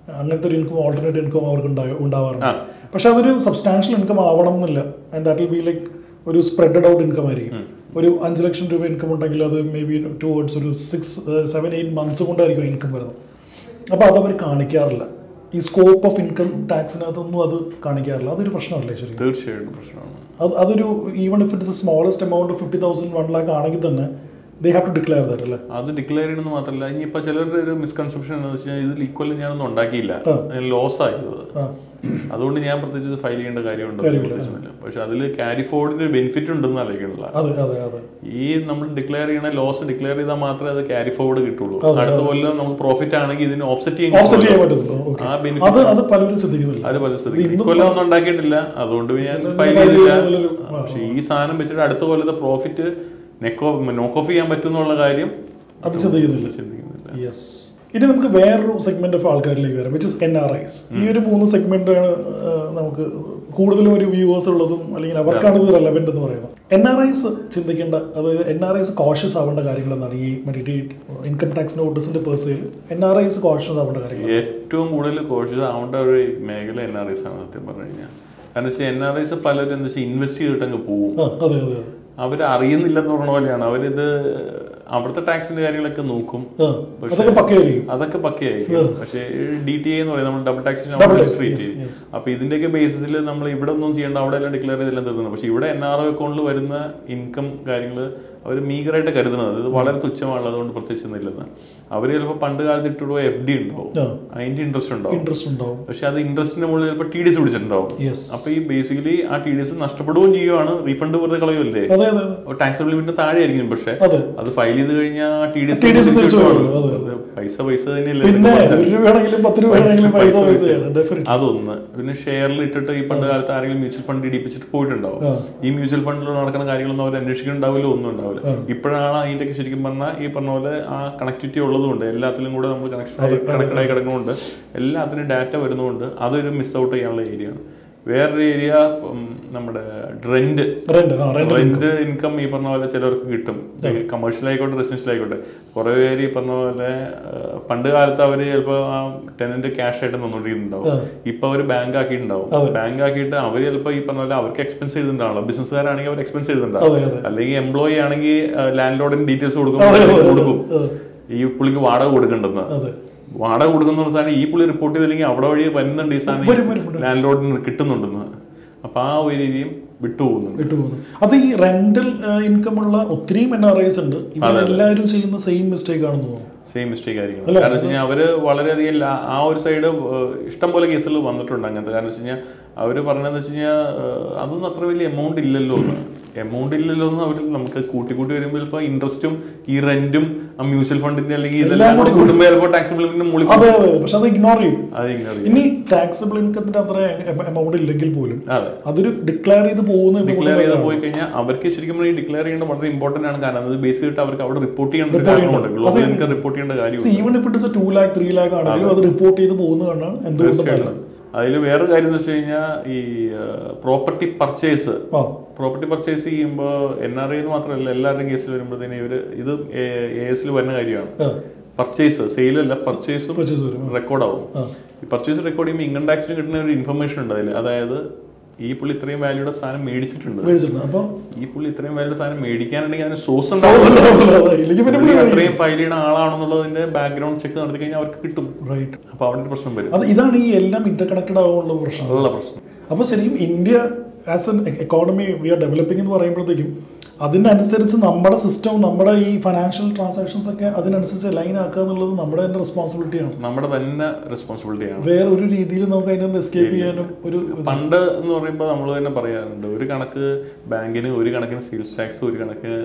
അങ്ങനത്തെ ഒരു ഇൻകം ഓൾട്ടർനേറ്റ് ഇൻകം അവർക്ക് ഉണ്ടാ- ഉണ്ടാവാറുണ്ട് പക്ഷെ അതൊരു സബ്സ്റ്റാൻഷ്യൽ ഇൻകം ആവണം എന്നില്ല and that will be like ഒരു സ്പ്രെഡഡ് ഔട്ട് ഇൻകം ആയിരിക്കും ഒരു അഞ്ച് ലക്ഷം രൂപ ഇൻകം ഉണ്ടെങ്കിൽ അത് മേ ബി ടുവേർഡ്സ് ഒരു സിക്സ് സെവൻ എയ്റ്റ് മന്ത്സ് കൊണ്ടായിരിക്കും ഇൻകം വരുന്നത് അപ്പോൾ അതവർ കാണിക്കാറില്ല ഈ സ്കോപ്പ് ഓഫ് ഇൻകം ടാക്സിനകത്തൊന്നും അത് കാണിക്കാറില്ല അതൊരു പ്രശ്നമല്ലേ ശരി തീർച്ചയായിട്ടും പ്രശ്നമാണ് അത് അതൊരു even if it's smallest amount fifty thousand one lakh ആണെങ്കിൽ തന്നെ they have to declare that അല്ലേ അത് ഡിക്ലെയർ ചെയ്യണമെന്ന് മാത്രമല്ല ഇനിയിപ്പോൾ ചിലരുടെ ഒരു മിസ്കൺസെപ്ഷൻ എന്താണെന്ന് വെച്ച് കഴിഞ്ഞാൽ ഇതിൽ ഈക്വൽ ഞാനൊന്നും ഉണ്ടാക്കിയില്ല ലോസ് ആയത് ആ അതുകൊണ്ട് ഞാൻ പ്രത്യേകിച്ച് ഫയൽ ചെയ്യേണ്ട കാര്യമുണ്ടോ പ്രത്യേകിച്ചൊന്നുമില്ല പക്ഷെ അതിൽ ക്യാരി ഫോർവേഡിന് ബെനിഫിറ്റ് ഉണ്ടെന്ന് ആലോചിക്കണില്ല അതെ അതെ അതെ ഈ നമ്മൾ ഡിക്ലെയർ ചെയ്യണ ലോസ് ഡിക്ലെയർ ചെയ്താൽ മാത്രമേ അത് ക്യാരി ഫോർവേഡ് കിട്ടുള്ളൂ അടുത്ത കൊല്ലം നമ്മൾ പ്രോഫിറ്റ് ആണെങ്കിൽ ഇതിന് ഓഫ്സെറ്റ് ഓഫ്സെറ്റ് ചെയ്യാൻ ചെയ്യാൻ പറ്റുന്നുണ്ടോ ഓക്കെ ആ benefit- അത് അത് പലരും ശ്രദ്ധിക്കുന്നില്ല അത് പല സ്ഥലത്ത് ഇന്നും ഇക്കൊല്ലം ഒന്നും ഉണ്ടാക്കിയിട്ടില്ല അതുകൊണ്ട് ഞാൻ ഇന്ന് ഫയൽ file ചെയ്തില്ല ചെയ്യുന്നതിലൊരു- ആ, പക്ഷെ ഈ സാധനം വെച്ചിട്ട് അടുത്ത കൊല്ലത്തെ പ്രോഫിറ്റ് നെക്കോ നോക്ക് ഓഫ് ചെയ്യാൻ പറ്റും എന്നുള്ള കാര്യം അത് ചിന്തിക്കുന്നില്ല ചിന്തിക്കുന്നില്ല യെസ് ഇനി നമുക്ക് വേറൊരു സെഗ്മെന്റ് ഓഫ് ആൾക്കാരിലേക്ക് വരാം which is N R Is ഈ ഒരു മൂന്ന് സെഗ്മെന്റാണ് നമുക്ക് കൂടുതലും ഒരു വ്യൂവേഴ്സ് ഉള്ളതും അല്ലെങ്കിൽ അവർക്കാണ് ഇത് റെലവെന്റ് എന്ന് പറയുന്നത് എൻ ആർ ഐസ് ചിന്തിക്കേണ്ട അത് എൻ ആർ ഐസ് കോഷ്യസ് ആവേണ്ട കാര്യങ്ങൾ എന്താണ് ഈ മറ്റേ ഇൻകം ടാക്സ് നോട്ടീസിന്റെ പേഴ്സയിൽ എൻ ആർ ഐസ് കോഷ്യസ് ആവേണ്ട കാര്യങ്ങൾ ഏറ്റവും കൂടുതൽ കോഴ്സ് ആവേണ്ട ഒരു മേഖല എൻ ആർ ഐസ് ആണ് സത്യം പറഞ്ഞു കഴിഞ്ഞാൽ കാരണം വെച്ചാൽ എൻ ആർ ഐസ് പലരും എന്താ വെച്ചാൽ ഇൻവെസ്റ്റ് ചെയ്തിട്ടങ്ങ് പോവും ആ അതെ അതെ അതെ അവർ അറിയുന്നില്ലെന്ന് പറഞ്ഞ പോലെയാണ് അവരിത് അവിടുത്തെ ടാക്സിന്റെ കാര്യങ്ങളൊക്കെ നോക്കും ആ അതൊക്കെ പക്കയായിരിക്കും അതൊക്കെ പക്കയായിരിക്കും പക്ഷേ ഡി ടി എ എന്ന് പറയുന്നത് നമ്മൾ double taxation Double tax, treat yes, ചെയ്യും yes. അപ്പൊ ഇതിന്റെയൊക്കെ ബേസിസിൽ നമ്മൾ ഇവിടെ ഒന്നും ചെയ്യേണ്ട അവിടെ എല്ലാം ഡിക്ലെയർ ചെയ്തെല്ലാം തീർന്നു പക്ഷെ ഇവിടെ എൻ ആർ ഒ അക്കൗണ്ടിൽ വരുന്ന ഇൻകം കാര്യങ്ങൾ അവർ മീഗറായിട്ട് കരുതുന്നത് ഇത് വളരെ തുച്ഛമാണല്ലോ അതുകൊണ്ട് പ്രത്യേകിച്ചൊന്നും ഇല്ലെന്ന് അവർ ചിലപ്പോൾ പണ്ട് കാലത്ത് ഇട്ടുള്ള എഫ് ഡി ഉണ്ടാവും ആ അതിന്റെ ഇൻട്രസ്റ്റ് ഉണ്ടാവും ഇൻട്രസ്റ്റ് ഉണ്ടാവും പക്ഷെ അത് ഇൻട്രസ്റ്റിന്റെ മുകളിൽ ചിലപ്പോൾ ടി ഡി എസ് പിടിച്ചിട്ടുണ്ടാവും യെസ് അപ്പൊ ഈ ബേസിക്കലി ആ ടി ഡി എസ് നഷ്ടപ്പെടുകയും ചെയ്യുവാണ് റീഫണ്ട് വെറുതെ കളയുമല്ലേ അതെ അതെ അതെ ടാക്സ് ലിമിറ്റിന് താഴെ ആയിരിക്കും പക്ഷെ അതെ അത് ഫയൽ ചെയ്ത് കഴിഞ്ഞാൽ ടി ഡി TDS തിരിച്ചു വരുമല്ലോ, അതെ, എസ് പൈസ പൈസ തന്നെയല്ലേ പിന്നെ ഒരു രൂപയാണെങ്കിലും പത്ത് രൂപയാണെങ്കിലും പൈസ പൈസയാണ് ഡെഫിനറ്റ് അതൊന്ന് പിന്നെ ഷെയറിൽ ഇട്ടിട്ട് ഈ പണ്ട് കാലത്ത് ആരെങ്കിലും മ്യൂച്വൽ ഫണ്ട് ഇടിപ്പിച്ചിട്ട് പോയിട്ടുണ്ടാവും ആ. ഈ മ്യൂച്വൽ ഫണ്ടിൽ നടക്കുന്ന കാര്യങ്ങളൊന്നും അവർ അന്വേഷിക്കുന്നുണ്ടാവില്ല ഒന്നും ഉണ്ടാവില്ല ഇപ്പോഴാണ് അതിന്റെ ശരിക്കും പറഞ്ഞാൽ ഈ പറഞ്ഞ പോലെ ആ കണക്ടിവിറ്റി ഉള്ളതുകൊണ്ട് എല്ലാത്തിലും കൂടെ നമ്മൾ കണക്ഷൻ കണക്റ്റഡ് ആയി കിടക്കുന്നതുകൊണ്ട് എല്ലാത്തിനും ഡാറ്റ വരുന്നതുകൊണ്ട് അതൊരു മിസ് ഔട്ട് ചെയ്യാനുള്ള ഏരിയ ആണ് വേറൊരു ഏരിയ നമ്മുടെ റെന്റ് റെന്റ് ആ റെന്റ് റെന്റ് ഇൻകം ഈ പറഞ്ഞ പോലെ ചിലർക്ക് കിട്ടും കമേഴ്ഷ്യൽ ആയിക്കോട്ടെ റെസിഡൻഷ്യൽ ആയിക്കോട്ടെ കുറെ പേര് ഈ പറഞ്ഞ പോലെ ആ, പണ്ട് കാലത്ത് അവര് ചിലപ്പോ ആ ടെനന്റ് ക്യാഷ് ആയിട്ട് തന്നോണ്ടിരുന്നുണ്ടാവും ഇപ്പൊ അവര് ബാങ്ക് ആക്കിയിട്ടുണ്ടാവും ബാങ്ക് ആക്കിയിട്ട് അവര് ചിലപ്പോ ഈ പറഞ്ഞ പോലെ അവർക്ക് എക്സ്പെൻസ് ചെയ്തിട്ടുണ്ടാവുള്ളൂ ബിസിനസ്സുകാരാണെങ്കിൽ അവർ എക്സ്പെൻസ് ചെയ്തിട്ടുണ്ടാവും അതെ അതെ അല്ലെങ്കിൽ എംപ്ലോയി ആണെങ്കിൽ ലാൻഡ് ലോഡിന് ഡീറ്റെയിൽസ് കൊടുക്കും കൊടുക്കും ഈ പുള്ളിക്ക് വാടക കൊടുക്കണ്ടെന്ന് അതെ വാടക കൊടുക്കുന്ന സാധനം ഈ പുള്ളി റിപ്പോർട്ട് ചെയ്തില്ലെങ്കിൽ അവിടെ വഴി വരുന്നുണ്ട് ഈ സാധനം വരും, വരും, വരും. ലാൻഡ് ലോഡിന് കിട്ടുന്നുണ്ടെന്ന് അപ്പൊ ആ ഒരു രീതിയും വിട്ടുപോകുന്നുണ്ട് വിട്ടുപോകുന്നു അത് ഈ റെന്റൽ ഇൻകം ഉള്ള ഒത്തിരിയും എൻ ആർ ഐസ് ഉണ്ട് ഇവരെല്ലാവരും ചെയ്യുന്ന സെയിം മിസ്റ്റേക്ക് ആണെന്ന് തോന്നുന്നു സെയിം മിസ്റ്റേക്ക് ആയിരിക്കും കാരണം വെച്ച് കഴിഞ്ഞാൽ അവര് വളരെയധികം ലാ- ആ ഒരു സൈഡ് ഇഷ്ടം പോലെ കേസുകൾ വന്നിട്ടുണ്ട് അങ്ങനത്തെ കാരണം വെച്ച് കഴിഞ്ഞാൽ അവര് പറഞ്ഞതെന്ന് വെച്ച് കഴിഞ്ഞാൽ അതൊന്നും അത്ര വലിയ എമൗണ്ട് ഇല്ലല്ലോ എന്ന് എമൗണ്ട് ഇല്ലല്ലോ എന്ന് അവർ നമുക്ക് കൂട്ടി കൂട്ടി വരുമ്പോൾ ചിലപ്പോൾ ഇൻട്രസ്റ്റും ഈ റെന്റും ആ മ്യൂച്വൽ ഫണ്ടിന്റെ അല്ലെങ്കിൽ ഇതെല്ലാം കൂടി കൂടുമ്പോൾ ചിലപ്പോൾ ടാക്സിബിൾ മുകളിൽ അതെ അതെ പക്ഷെ അത് ഇഗ്നോർ ചെയ്യും അത് ഇങ്ങനെ ഇനി ടാക്സബിൾ ഇൻകത്തിന്റെ അത്ര എമൗണ്ട് ഇല്ലെങ്കിൽ പോലും അതെ അതൊരു ഡിക്ലെയർ ചെയ്ത് പോകുന്ന ഡിക്ലെയർ ചെയ്ത് പോയി കഴിഞ്ഞാൽ അവർക്ക് ശരിക്കും പറഞ്ഞാൽ ഡിക്ലെയർ ചെയ്യേണ്ട വളരെ ഇമ്പോർട്ടന്റ് ആണ് കാരണം അത് ബേസ് ചെയ്തിട്ട് അവർക്ക് അവിടെ റിപ്പോർട്ട് ചെയ്യേണ്ട ഒരു കാര്യമുണ്ട് ഗ്ലോബൽ ഇൻകം റിപ്പോർട്ട് ചെയ്യേണ്ട കാര്യം even if it two lakh three lakh ആണെങ്കിലും അത് റിപ്പോർട്ട് ചെയ്ത് പോകുന്നത് കണ്ടാണ് എന്തുകൊണ്ടും നല്ലത് അതിൽ വേറൊരു കാര്യം എന്ന് വെച്ച് കഴിഞ്ഞാൽ ഈ പ്രോപ്പർട്ടി പർച്ചേസ് ആ പ്രോപ്പർട്ടി പർച്ചേസ് ചെയ്യുമ്പോൾ എൻ ആർ ഐ മാത്രമല്ല എല്ലാവരുടെയും കേസിൽ വരുമ്പോഴത്തേനും ഇവര് ഇത് എ എസിൽ വരുന്ന കാര്യമാണ് ആ പർച്ചേസ് സെയിലല്ല പർച്ചേസും പർച്ചേസ് വരും റെക്കോർഡ് ആവും ആ. ഈ പർച്ചേസ് റെക്കോർഡ് ചെയ്യുമ്പോൾ ഇൻകം ടാക്സിന് കിട്ടുന്ന ഒരു ഇൻഫർമേഷൻ ഉണ്ട് അതിൽ അതായത് ഈ പുള്ളി ഇത്രയും വാല്യൂടെ സാധനം മേടിച്ചിട്ടുണ്ട് മേടിച്ചിട്ടുണ്ട് അപ്പൊ ഈ പുള്ളി ഇത്രയും വാല്യൂടെ സാധനം മേടിക്കാനുണ്ടെങ്കിൽ അതിന് സോഴ്സ് Source ഉണ്ടാവില്ല, അതെ. ഇല്ലെങ്കിൽ പിന്നെ പുള്ളി അത്രയും ഫയൽ ചെയ്യുന്ന ആളാണെന്നുള്ളതിന്റെ ബാക്ക്ഗ്രൗണ്ട് ചെക്ക് നടത്തി കഴിഞ്ഞാൽ അവർക്ക് കിട്ടും റൈറ്റ് അപ്പൊ അവിടെ ഒരു പ്രശ്നം വരും അത് ഇതാണ് ഈ എല്ലാം ഇന്റർ കണക്റ്റഡ് ആവാനുള്ള പ്രശ്നം അതുള്ള പ്രശ്നം അപ്പോൾ ശരിക്കും India as an economy we are developing എന്ന് പറയുമ്പോഴത്തേക്കും അതിനനുസരിച്ച് നമ്മുടെ സിസ്റ്റം നമ്മുടെ ഈ ഫൈനാൻഷ്യൽ ട്രാൻസാക്ഷൻസ് ഒക്കെ അതിനനുസരിച്ച് ലൈൻ ആക്കുക എന്നുള്ളത് നമ്മുടെ തന്നെ റെസ്പോൺസിബിലിറ്റിയാണ് നമ്മുടെ തന്നെ റെസ്പോൺസിബിലിറ്റി ആണ് വേറെ ഒരു രീതിയിൽ നമുക്ക് അതിനെ ഒന്ന് എസ്കേപ്പ് ചെയ്യാനും ഒരു പണ്ട് എന്ന് പറയുമ്പോൾ നമ്മൾ തന്നെ പറയാറുണ്ട് ഒരു കണക്ക് ബാങ്കിന് ഒരു കണക്കിന് സെയിൽസ് ടാക്സ് ഒരു കണക്കിന്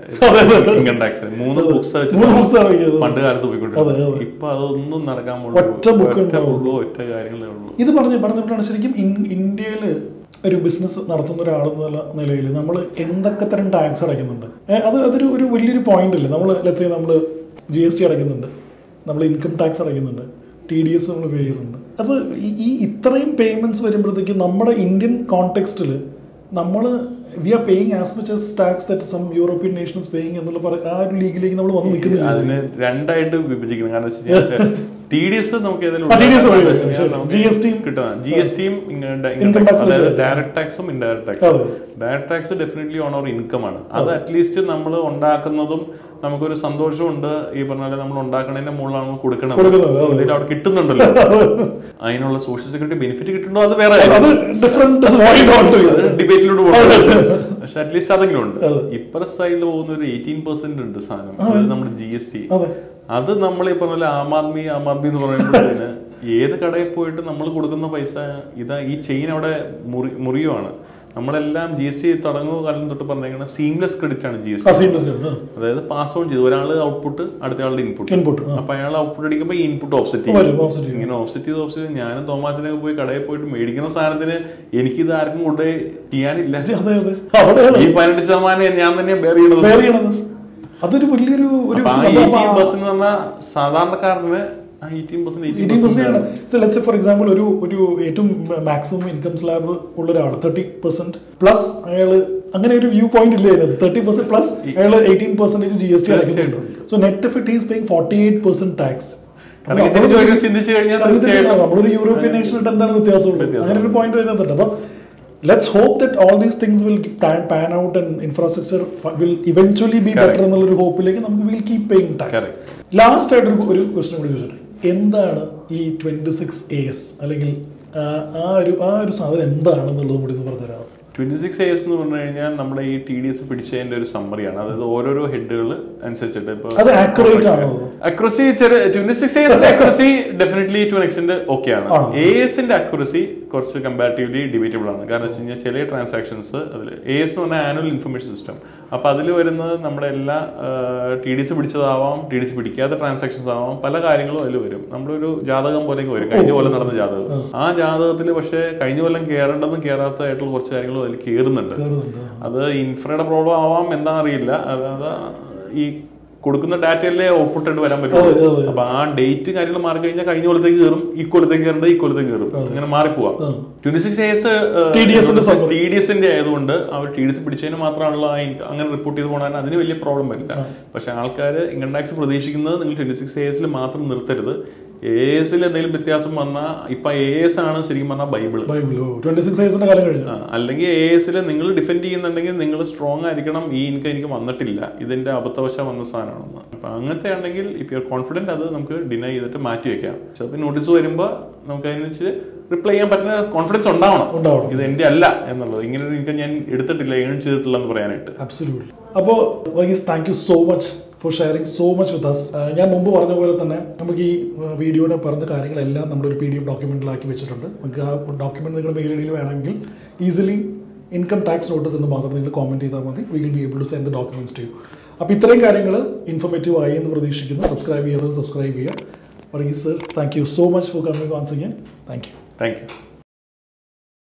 ഇൻകം ടാക്സ് മൂന്ന് ബുക്സ് വെച്ച് മൂന്ന് books ആണ് ഉള്ളത്. പണ്ട് കാലത്ത് അതെ, പോയിക്കൊണ്ടിരുന്നത് അതെ. ഇപ്പൊ അതൊന്നും നടക്കാൻ പോകുന്നു ഒറ്റ book ഒറ്റ ഉണ്ടാവുള്ളൂ. ഉള്ളൂ ഒറ്റ കാര്യങ്ങളേ ഉള്ളൂ ഇത് പറഞ്ഞ് പറഞ്ഞപ്പോഴാണ് ശരിക്കും ഇന്ത്യയിൽ ഒരു ബിസിനസ് നടത്തുന്ന ഒരാളെന്നുള്ള നിലയിൽ നമ്മൾ എന്തൊക്കെ തരം ടാക്സ് അടയ്ക്കുന്നുണ്ട് ഏ, അത് അതൊരു ഒരു വലിയൊരു പോയിന്റ് അല്ലേ നമ്മൾ ലെറ്റ്സ് നമ്മൾ ജി എസ് ടി അടയ്ക്കുന്നുണ്ട് നമ്മൾ ഇൻകം ടാക്സ് അടയ്ക്കുന്നുണ്ട് ടി ഡി എസ് നമ്മൾ പേ ചെയ്യുന്നുണ്ട് അപ്പോൾ ഈ ഈ ഇത്രയും പേയ്മെൻറ്റ്സ് വരുമ്പോഴത്തേക്കും നമ്മുടെ ഇന്ത്യൻ കോണ്ടെക്സ്റ്റിൽ നമ്മൾ we are paying as much as tax that some European nations paying എന്നുള്ള പറ- ആ ഒരു ലീഗിലേക്ക് നമ്മൾ വന്ന് നിൽക്കുന്നില്ല അതിനെ രണ്ടായിട്ട് വിഭജിക്കണം കാരണം വെച്ച് കഴിഞ്ഞാൽ ടി ഡി എസ് നമുക്ക് ഏതെങ്കിലും ആ, TDS വഴി ഉണ്ടാക്കാം. വരും, ശരി. നമുക്ക് GST യും കിട്ടണം ജി എസ് ടിയും Income tax അതായത് വരും. ഡയറക്ട് ടാക്സും ഇൻഡയറക്ട് ടാക്സും അതെ. Direct tax definitely on our income ആണ് അത് അറ്റ്ലീസ്റ്റ് നമ്മൾ ഉണ്ടാക്കുന്നതും നമുക്കൊരു സന്തോഷമുണ്ട് ഈ പറഞ്ഞ പോലെ നമ്മൾ ഉണ്ടാക്കുന്നതിന്റെ മുകളിലാണ് നമ്മൾ കൊടുക്കണം കൊടുക്കുന്നത്, അതെ. എന്തെങ്കിലും അവിടെ കിട്ടുന്നുണ്ടല്ലോ അതിനുള്ള സോഷ്യൽ സെക്യൂരിറ്റി ബെനിഫിറ്റ് കിട്ടുന്നുണ്ടോ അത് വേറെ അത് ഡിഫറെന്റ് പോയിന്റ് ഓൺ ടു ഡിബേറ്റിലൂടെ പോകുന്നത് പക്ഷെ അറ്റ്ലീസ്റ്റ് അതെങ്കിലും ഉണ്ട് ഇപ്പുറ സൈഡിൽ പോകുന്ന ഒരു എയ്റ്റീൻ പെർസെന്റ് ഉണ്ട് സാധനം അത് നമ്മുടെ ജി എസ് ടി അതെ അത് നമ്മൾ ഈ പറഞ്ഞ പോലെ ആം ആദ്മി ആം ആദ്മി എന്ന് പറയുമ്പോഴത്തേന് ഏത് കടയിൽ പോയിട്ട് നമ്മൾ കൊടുക്കുന്ന പൈസ ഇതാ ഈ ചെയിൻ അവിടെ മുറി മുറിയുവാണ് നമ്മളെല്ലാം ജി എസ് ടി തുടങ്ങുന്ന കാലം തൊട്ട് പറഞ്ഞേക്കുന്നത് സീംലെസ് ക്രെഡിറ്റ് ആണ് ജി എസ് ടി സീംലെസ് അതായത് പാസ് ഓൺ ചെയ്തു ഒരാൾ ഔട്ട്പുട്ട് അടുത്ത ആളുടെ ഇൻപുട്ട് ഇൻപുട്ട് അപ്പൊ അയാൾ ഔട്ട്പുട്ട് അടിക്കുമ്പോൾ ഈ ഇൻപുട്ട് ഓഫ്സെറ്റ് ചെയ്യും വരും ഓപ്പോസിറ്റ് ഇങ്ങനെ ഓഫ്സെറ്റ് ചെയ്ത് ഓഫ്സെറ്റ് ചെയ്ത് ഞാനും തോമാസിനൊക്കെ പോയി കടയിൽ പോയിട്ട് മേടിക്കുന്ന സാധനത്തിന് എനിക്കിത് ആർക്കും കൊണ്ടുപോയി ചെയ്യാനില്ല അതെ അതെ അവിടെയാണ് ഈ പതിനെട്ട് ശതമാനം ഞാൻ തന്നെ ബെയർ ചെയ്യണത് വേറെ ചെയ്യണത് അതൊരു വലിയൊരു ഒരു അപ്പൊ ആ എയ്റ്റീൻ പെർസെന്റ് എന്ന് പറഞ്ഞാൽ സാധാരണക്കാരന് ആ eighteen percent eighteen eighteen percent ആണ് സോ ലെറ്റ്സ് ഫോർ എക്സാമ്പിൾ ഒരു ഒരു ഏറ്റവും മാക്സിമം ഇൻകം സ്ലാബ് ഉള്ള ഒരാൾ തേർട്ടി പെർസെന്റ് പ്ലസ് അയാൾ അങ്ങനെ ഒരു വ്യൂ പോയിന്റ് ഇല്ല അതിനകത്ത് തേർട്ടി പെർസെന്റ് പ്ലസ് അയാൾ eighteen percentage G S T അടയ്ക്കുന്നുണ്ട് so net effect is paying forty eight percent tax ചിന്തിച്ചു കഴിഞ്ഞാൽ തീർച്ചയായിട്ടും നമ്മളൊരു യൂറോപ്യൻ നേഷനായിട്ട് എന്താണ് വ്യത്യാസമുള്ളത് അങ്ങനെ ഒരു പോയിന്റ് വരുന്നുണ്ട് അപ്പൊ let's hope that all these things will pan out and infrastructure will eventually be better എന്നുള്ളൊരു ഹോപ്പിലേക്ക് നമുക്ക് will keep paying tax last ആയിട്ട് ഒരു ഒരു ക്വസ്റ്റൻ കൂടി ചോദിച്ചിട്ട് എന്താണ് ഈ ട്വന്റി സിക്സ് എ എസ് അല്ലെങ്കിൽ ആ ആ ഒരു ആ ഒരു സാധനം എന്താണെന്നുള്ളതും കൂടി ഒന്ന് പറഞ്ഞുതരാം ട്വന്റി സിക്സ് എയേഴ്സ് എന്ന് പറഞ്ഞു കഴിഞ്ഞാൽ നമ്മുടെ ഈ ടി ഡി എസ് പിടിച്ചതിന്റെ ഒരു സമ്മറിയാണ് അതായത് ഓരോരോ ഹെഡുകൾ അനുസരിച്ചിട്ട് ഇപ്പൊ അത് ആക്യുറേറ്റ് ആണോ അക്യുറസി ചെറിയ ട്വന്റി സിക്സ് എയേഴ്സിന്റെ accuracy definitely to extent okay ആണ് ആണോ? എ എസിന്റെ അക്യുറസി കുറച്ച് കമ്പാരിറ്റീവ്ലി ഡിബേറ്റബിൾ ആണ് കാരണം വെച്ച് കഴിഞ്ഞാൽ ചില ട്രാൻസാക്ഷൻസ് അതിൽ എ എസ് എന്ന് പറഞ്ഞാൽ ആനുവൽ ഇൻഫർമേഷൻ സിസ്റ്റം അപ്പൊ അതിൽ വരുന്നത് നമ്മുടെ എല്ലാ ടി ഡി സി പിടിച്ചതാവാം ടി ഡി സി പിടിക്കാത്ത ട്രാൻസാക്ഷൻസ് ആവാം പല കാര്യങ്ങളും അതിൽ വരും നമ്മളൊരു ജാതകം പോലെയൊക്കെ വരും കഴിഞ്ഞ കൊല്ലം നടന്ന ജാതകം ആ ജാതകത്തിൽ പക്ഷേ കഴിഞ്ഞ കൊല്ലം കയറേണ്ടതും കയറാത്തതായിട്ടുള്ള കുറച്ച് കാര്യങ്ങളും അതിൽ കയറുന്നുണ്ട് കയറുന്നുണ്ട് അത് ഇൻഫ്രയുടെ പ്രോബ്ലം ആവാം എന്താണെന്നറിയില്ല അതായത് ഈ കൊടുക്കുന്ന ഡാറ്റയല്ലേ ഔട്ട്പുട്ട് ആയിട്ട് വരാൻ അതെ, പറ്റും അതെ. അപ്പൊ ആ ഡേറ്റ് കാര്യങ്ങൾ മാറി കഴിഞ്ഞാൽ കഴിഞ്ഞ കൊല്ലത്തേക്ക് കയറും ഈ കൊല്ലത്തേക്ക് കയറേണ്ടത് ഈ കൊല്ലത്തേക്ക് കയറും അങ്ങനെ മാറിപ്പോവാം ട്വന്റി സിക്സ് ഇയേഴ്സ് TDS ന്റെ summary. ടി ഡി എസിന്റെ ആയതുകൊണ്ട് അവർ ടി ഡി എസ് പിടിച്ചതിന് മാത്രമാണല്ലോ ആ income അങ്ങനെ റിപ്പോർട്ട് ചെയ്ത് പോകണാൻ അതിന് വലിയ പ്രോബ്ലം വരില്ല പക്ഷെ ആൾക്കാർ ഇൻകം ടാക്സ് പ്രതീക്ഷിക്കുന്നത് നിങ്ങൾ ട്വന്റി സിക്സ് ഇയേഴ്സിൽ മാത്രം നിർത്തരുത് എ എസിൽ എന്തെങ്കിലും വ്യത്യാസം വന്നാൽ ഇപ്പൊ എ എസ് ആണ് ശരിക്കും പറഞ്ഞാൽ ബൈബിൾ ബൈബിളോ ട്വന്റി സിക്സ് ഏഴ്സിന്റെ കാലം കഴിഞ്ഞു ആ, അല്ലെങ്കിൽ എ എസിൽ നിങ്ങൾ ഡിഫെൻഡ് ചെയ്യുന്നുണ്ടെങ്കിൽ നിങ്ങൾ സ്ട്രോങ് ആയിരിക്കണം ഈ ഇൻകം എനിക്ക് വന്നിട്ടില്ല ഇതിന്റെ അബദ്ധവശം വന്ന സാധനമാണെന്ന് അപ്പൊ അങ്ങനത്തെ ആണെങ്കിൽ ഇഫ് യു ആർ കോൺഫിഡന്റ് അത് നമുക്ക് ഡിനൈ ചെയ്തിട്ട് മാറ്റി വെക്കാം ചിലപ്പോൾ നോട്ടീസ് വരുമ്പോൾ നമുക്ക് അതിനനുസരിച്ച് റിപ്ലൈ ചെയ്യാൻ പറ്റുന്ന കോൺഫിഡൻസ് ഉണ്ടാവണം ഉണ്ടാവണം ഇത് എന്റെ അല്ല എന്നുള്ളത് ഇങ്ങനെ ഒരു ഇൻകം ഞാൻ എടുത്തിട്ടില്ല ഏൺ ചെയ്തിട്ടില്ല എന്ന് പറയാനായിട്ട് അബ്സല്യൂട്ട്ലി അപ്പോൾ Varghese thank you so much for sharing so much with us ഞാൻ മുമ്പ് പറഞ്ഞ പോലെ തന്നെ നമുക്ക് ഈ വീഡിയോയുടെ പറഞ്ഞ കാര്യങ്ങളെല്ലാം നമ്മളൊരു പി ഡി എഫ് ഡോക്യുമെന്റിലാക്കി വെച്ചിട്ടുണ്ട് നമുക്ക് ആ ഡോക്യുമെന്റ് നിങ്ങളുടെ മെയിൽ ഐ ഡിയിൽ വേണമെങ്കിൽ ഈസിലി ഇൻകം ടാക്സ് നോട്ടീസ് എന്ന് മാത്രം നിങ്ങൾ കോമെന്റ് ചെയ്താൽ മതി we will be able to send the documents to you അപ്പോൾ ഇത്രയും കാര്യങ്ങൾ ഇൻഫോർമേറ്റീവ് ആയി എന്ന് പ്രതീക്ഷിക്കുന്നു സബ്സ്ക്രൈബ് ചെയ്തത് സബ്സ്ക്രൈബ് ചെയ്യുക Varghese sir thank you so much for coming once again thank you thank U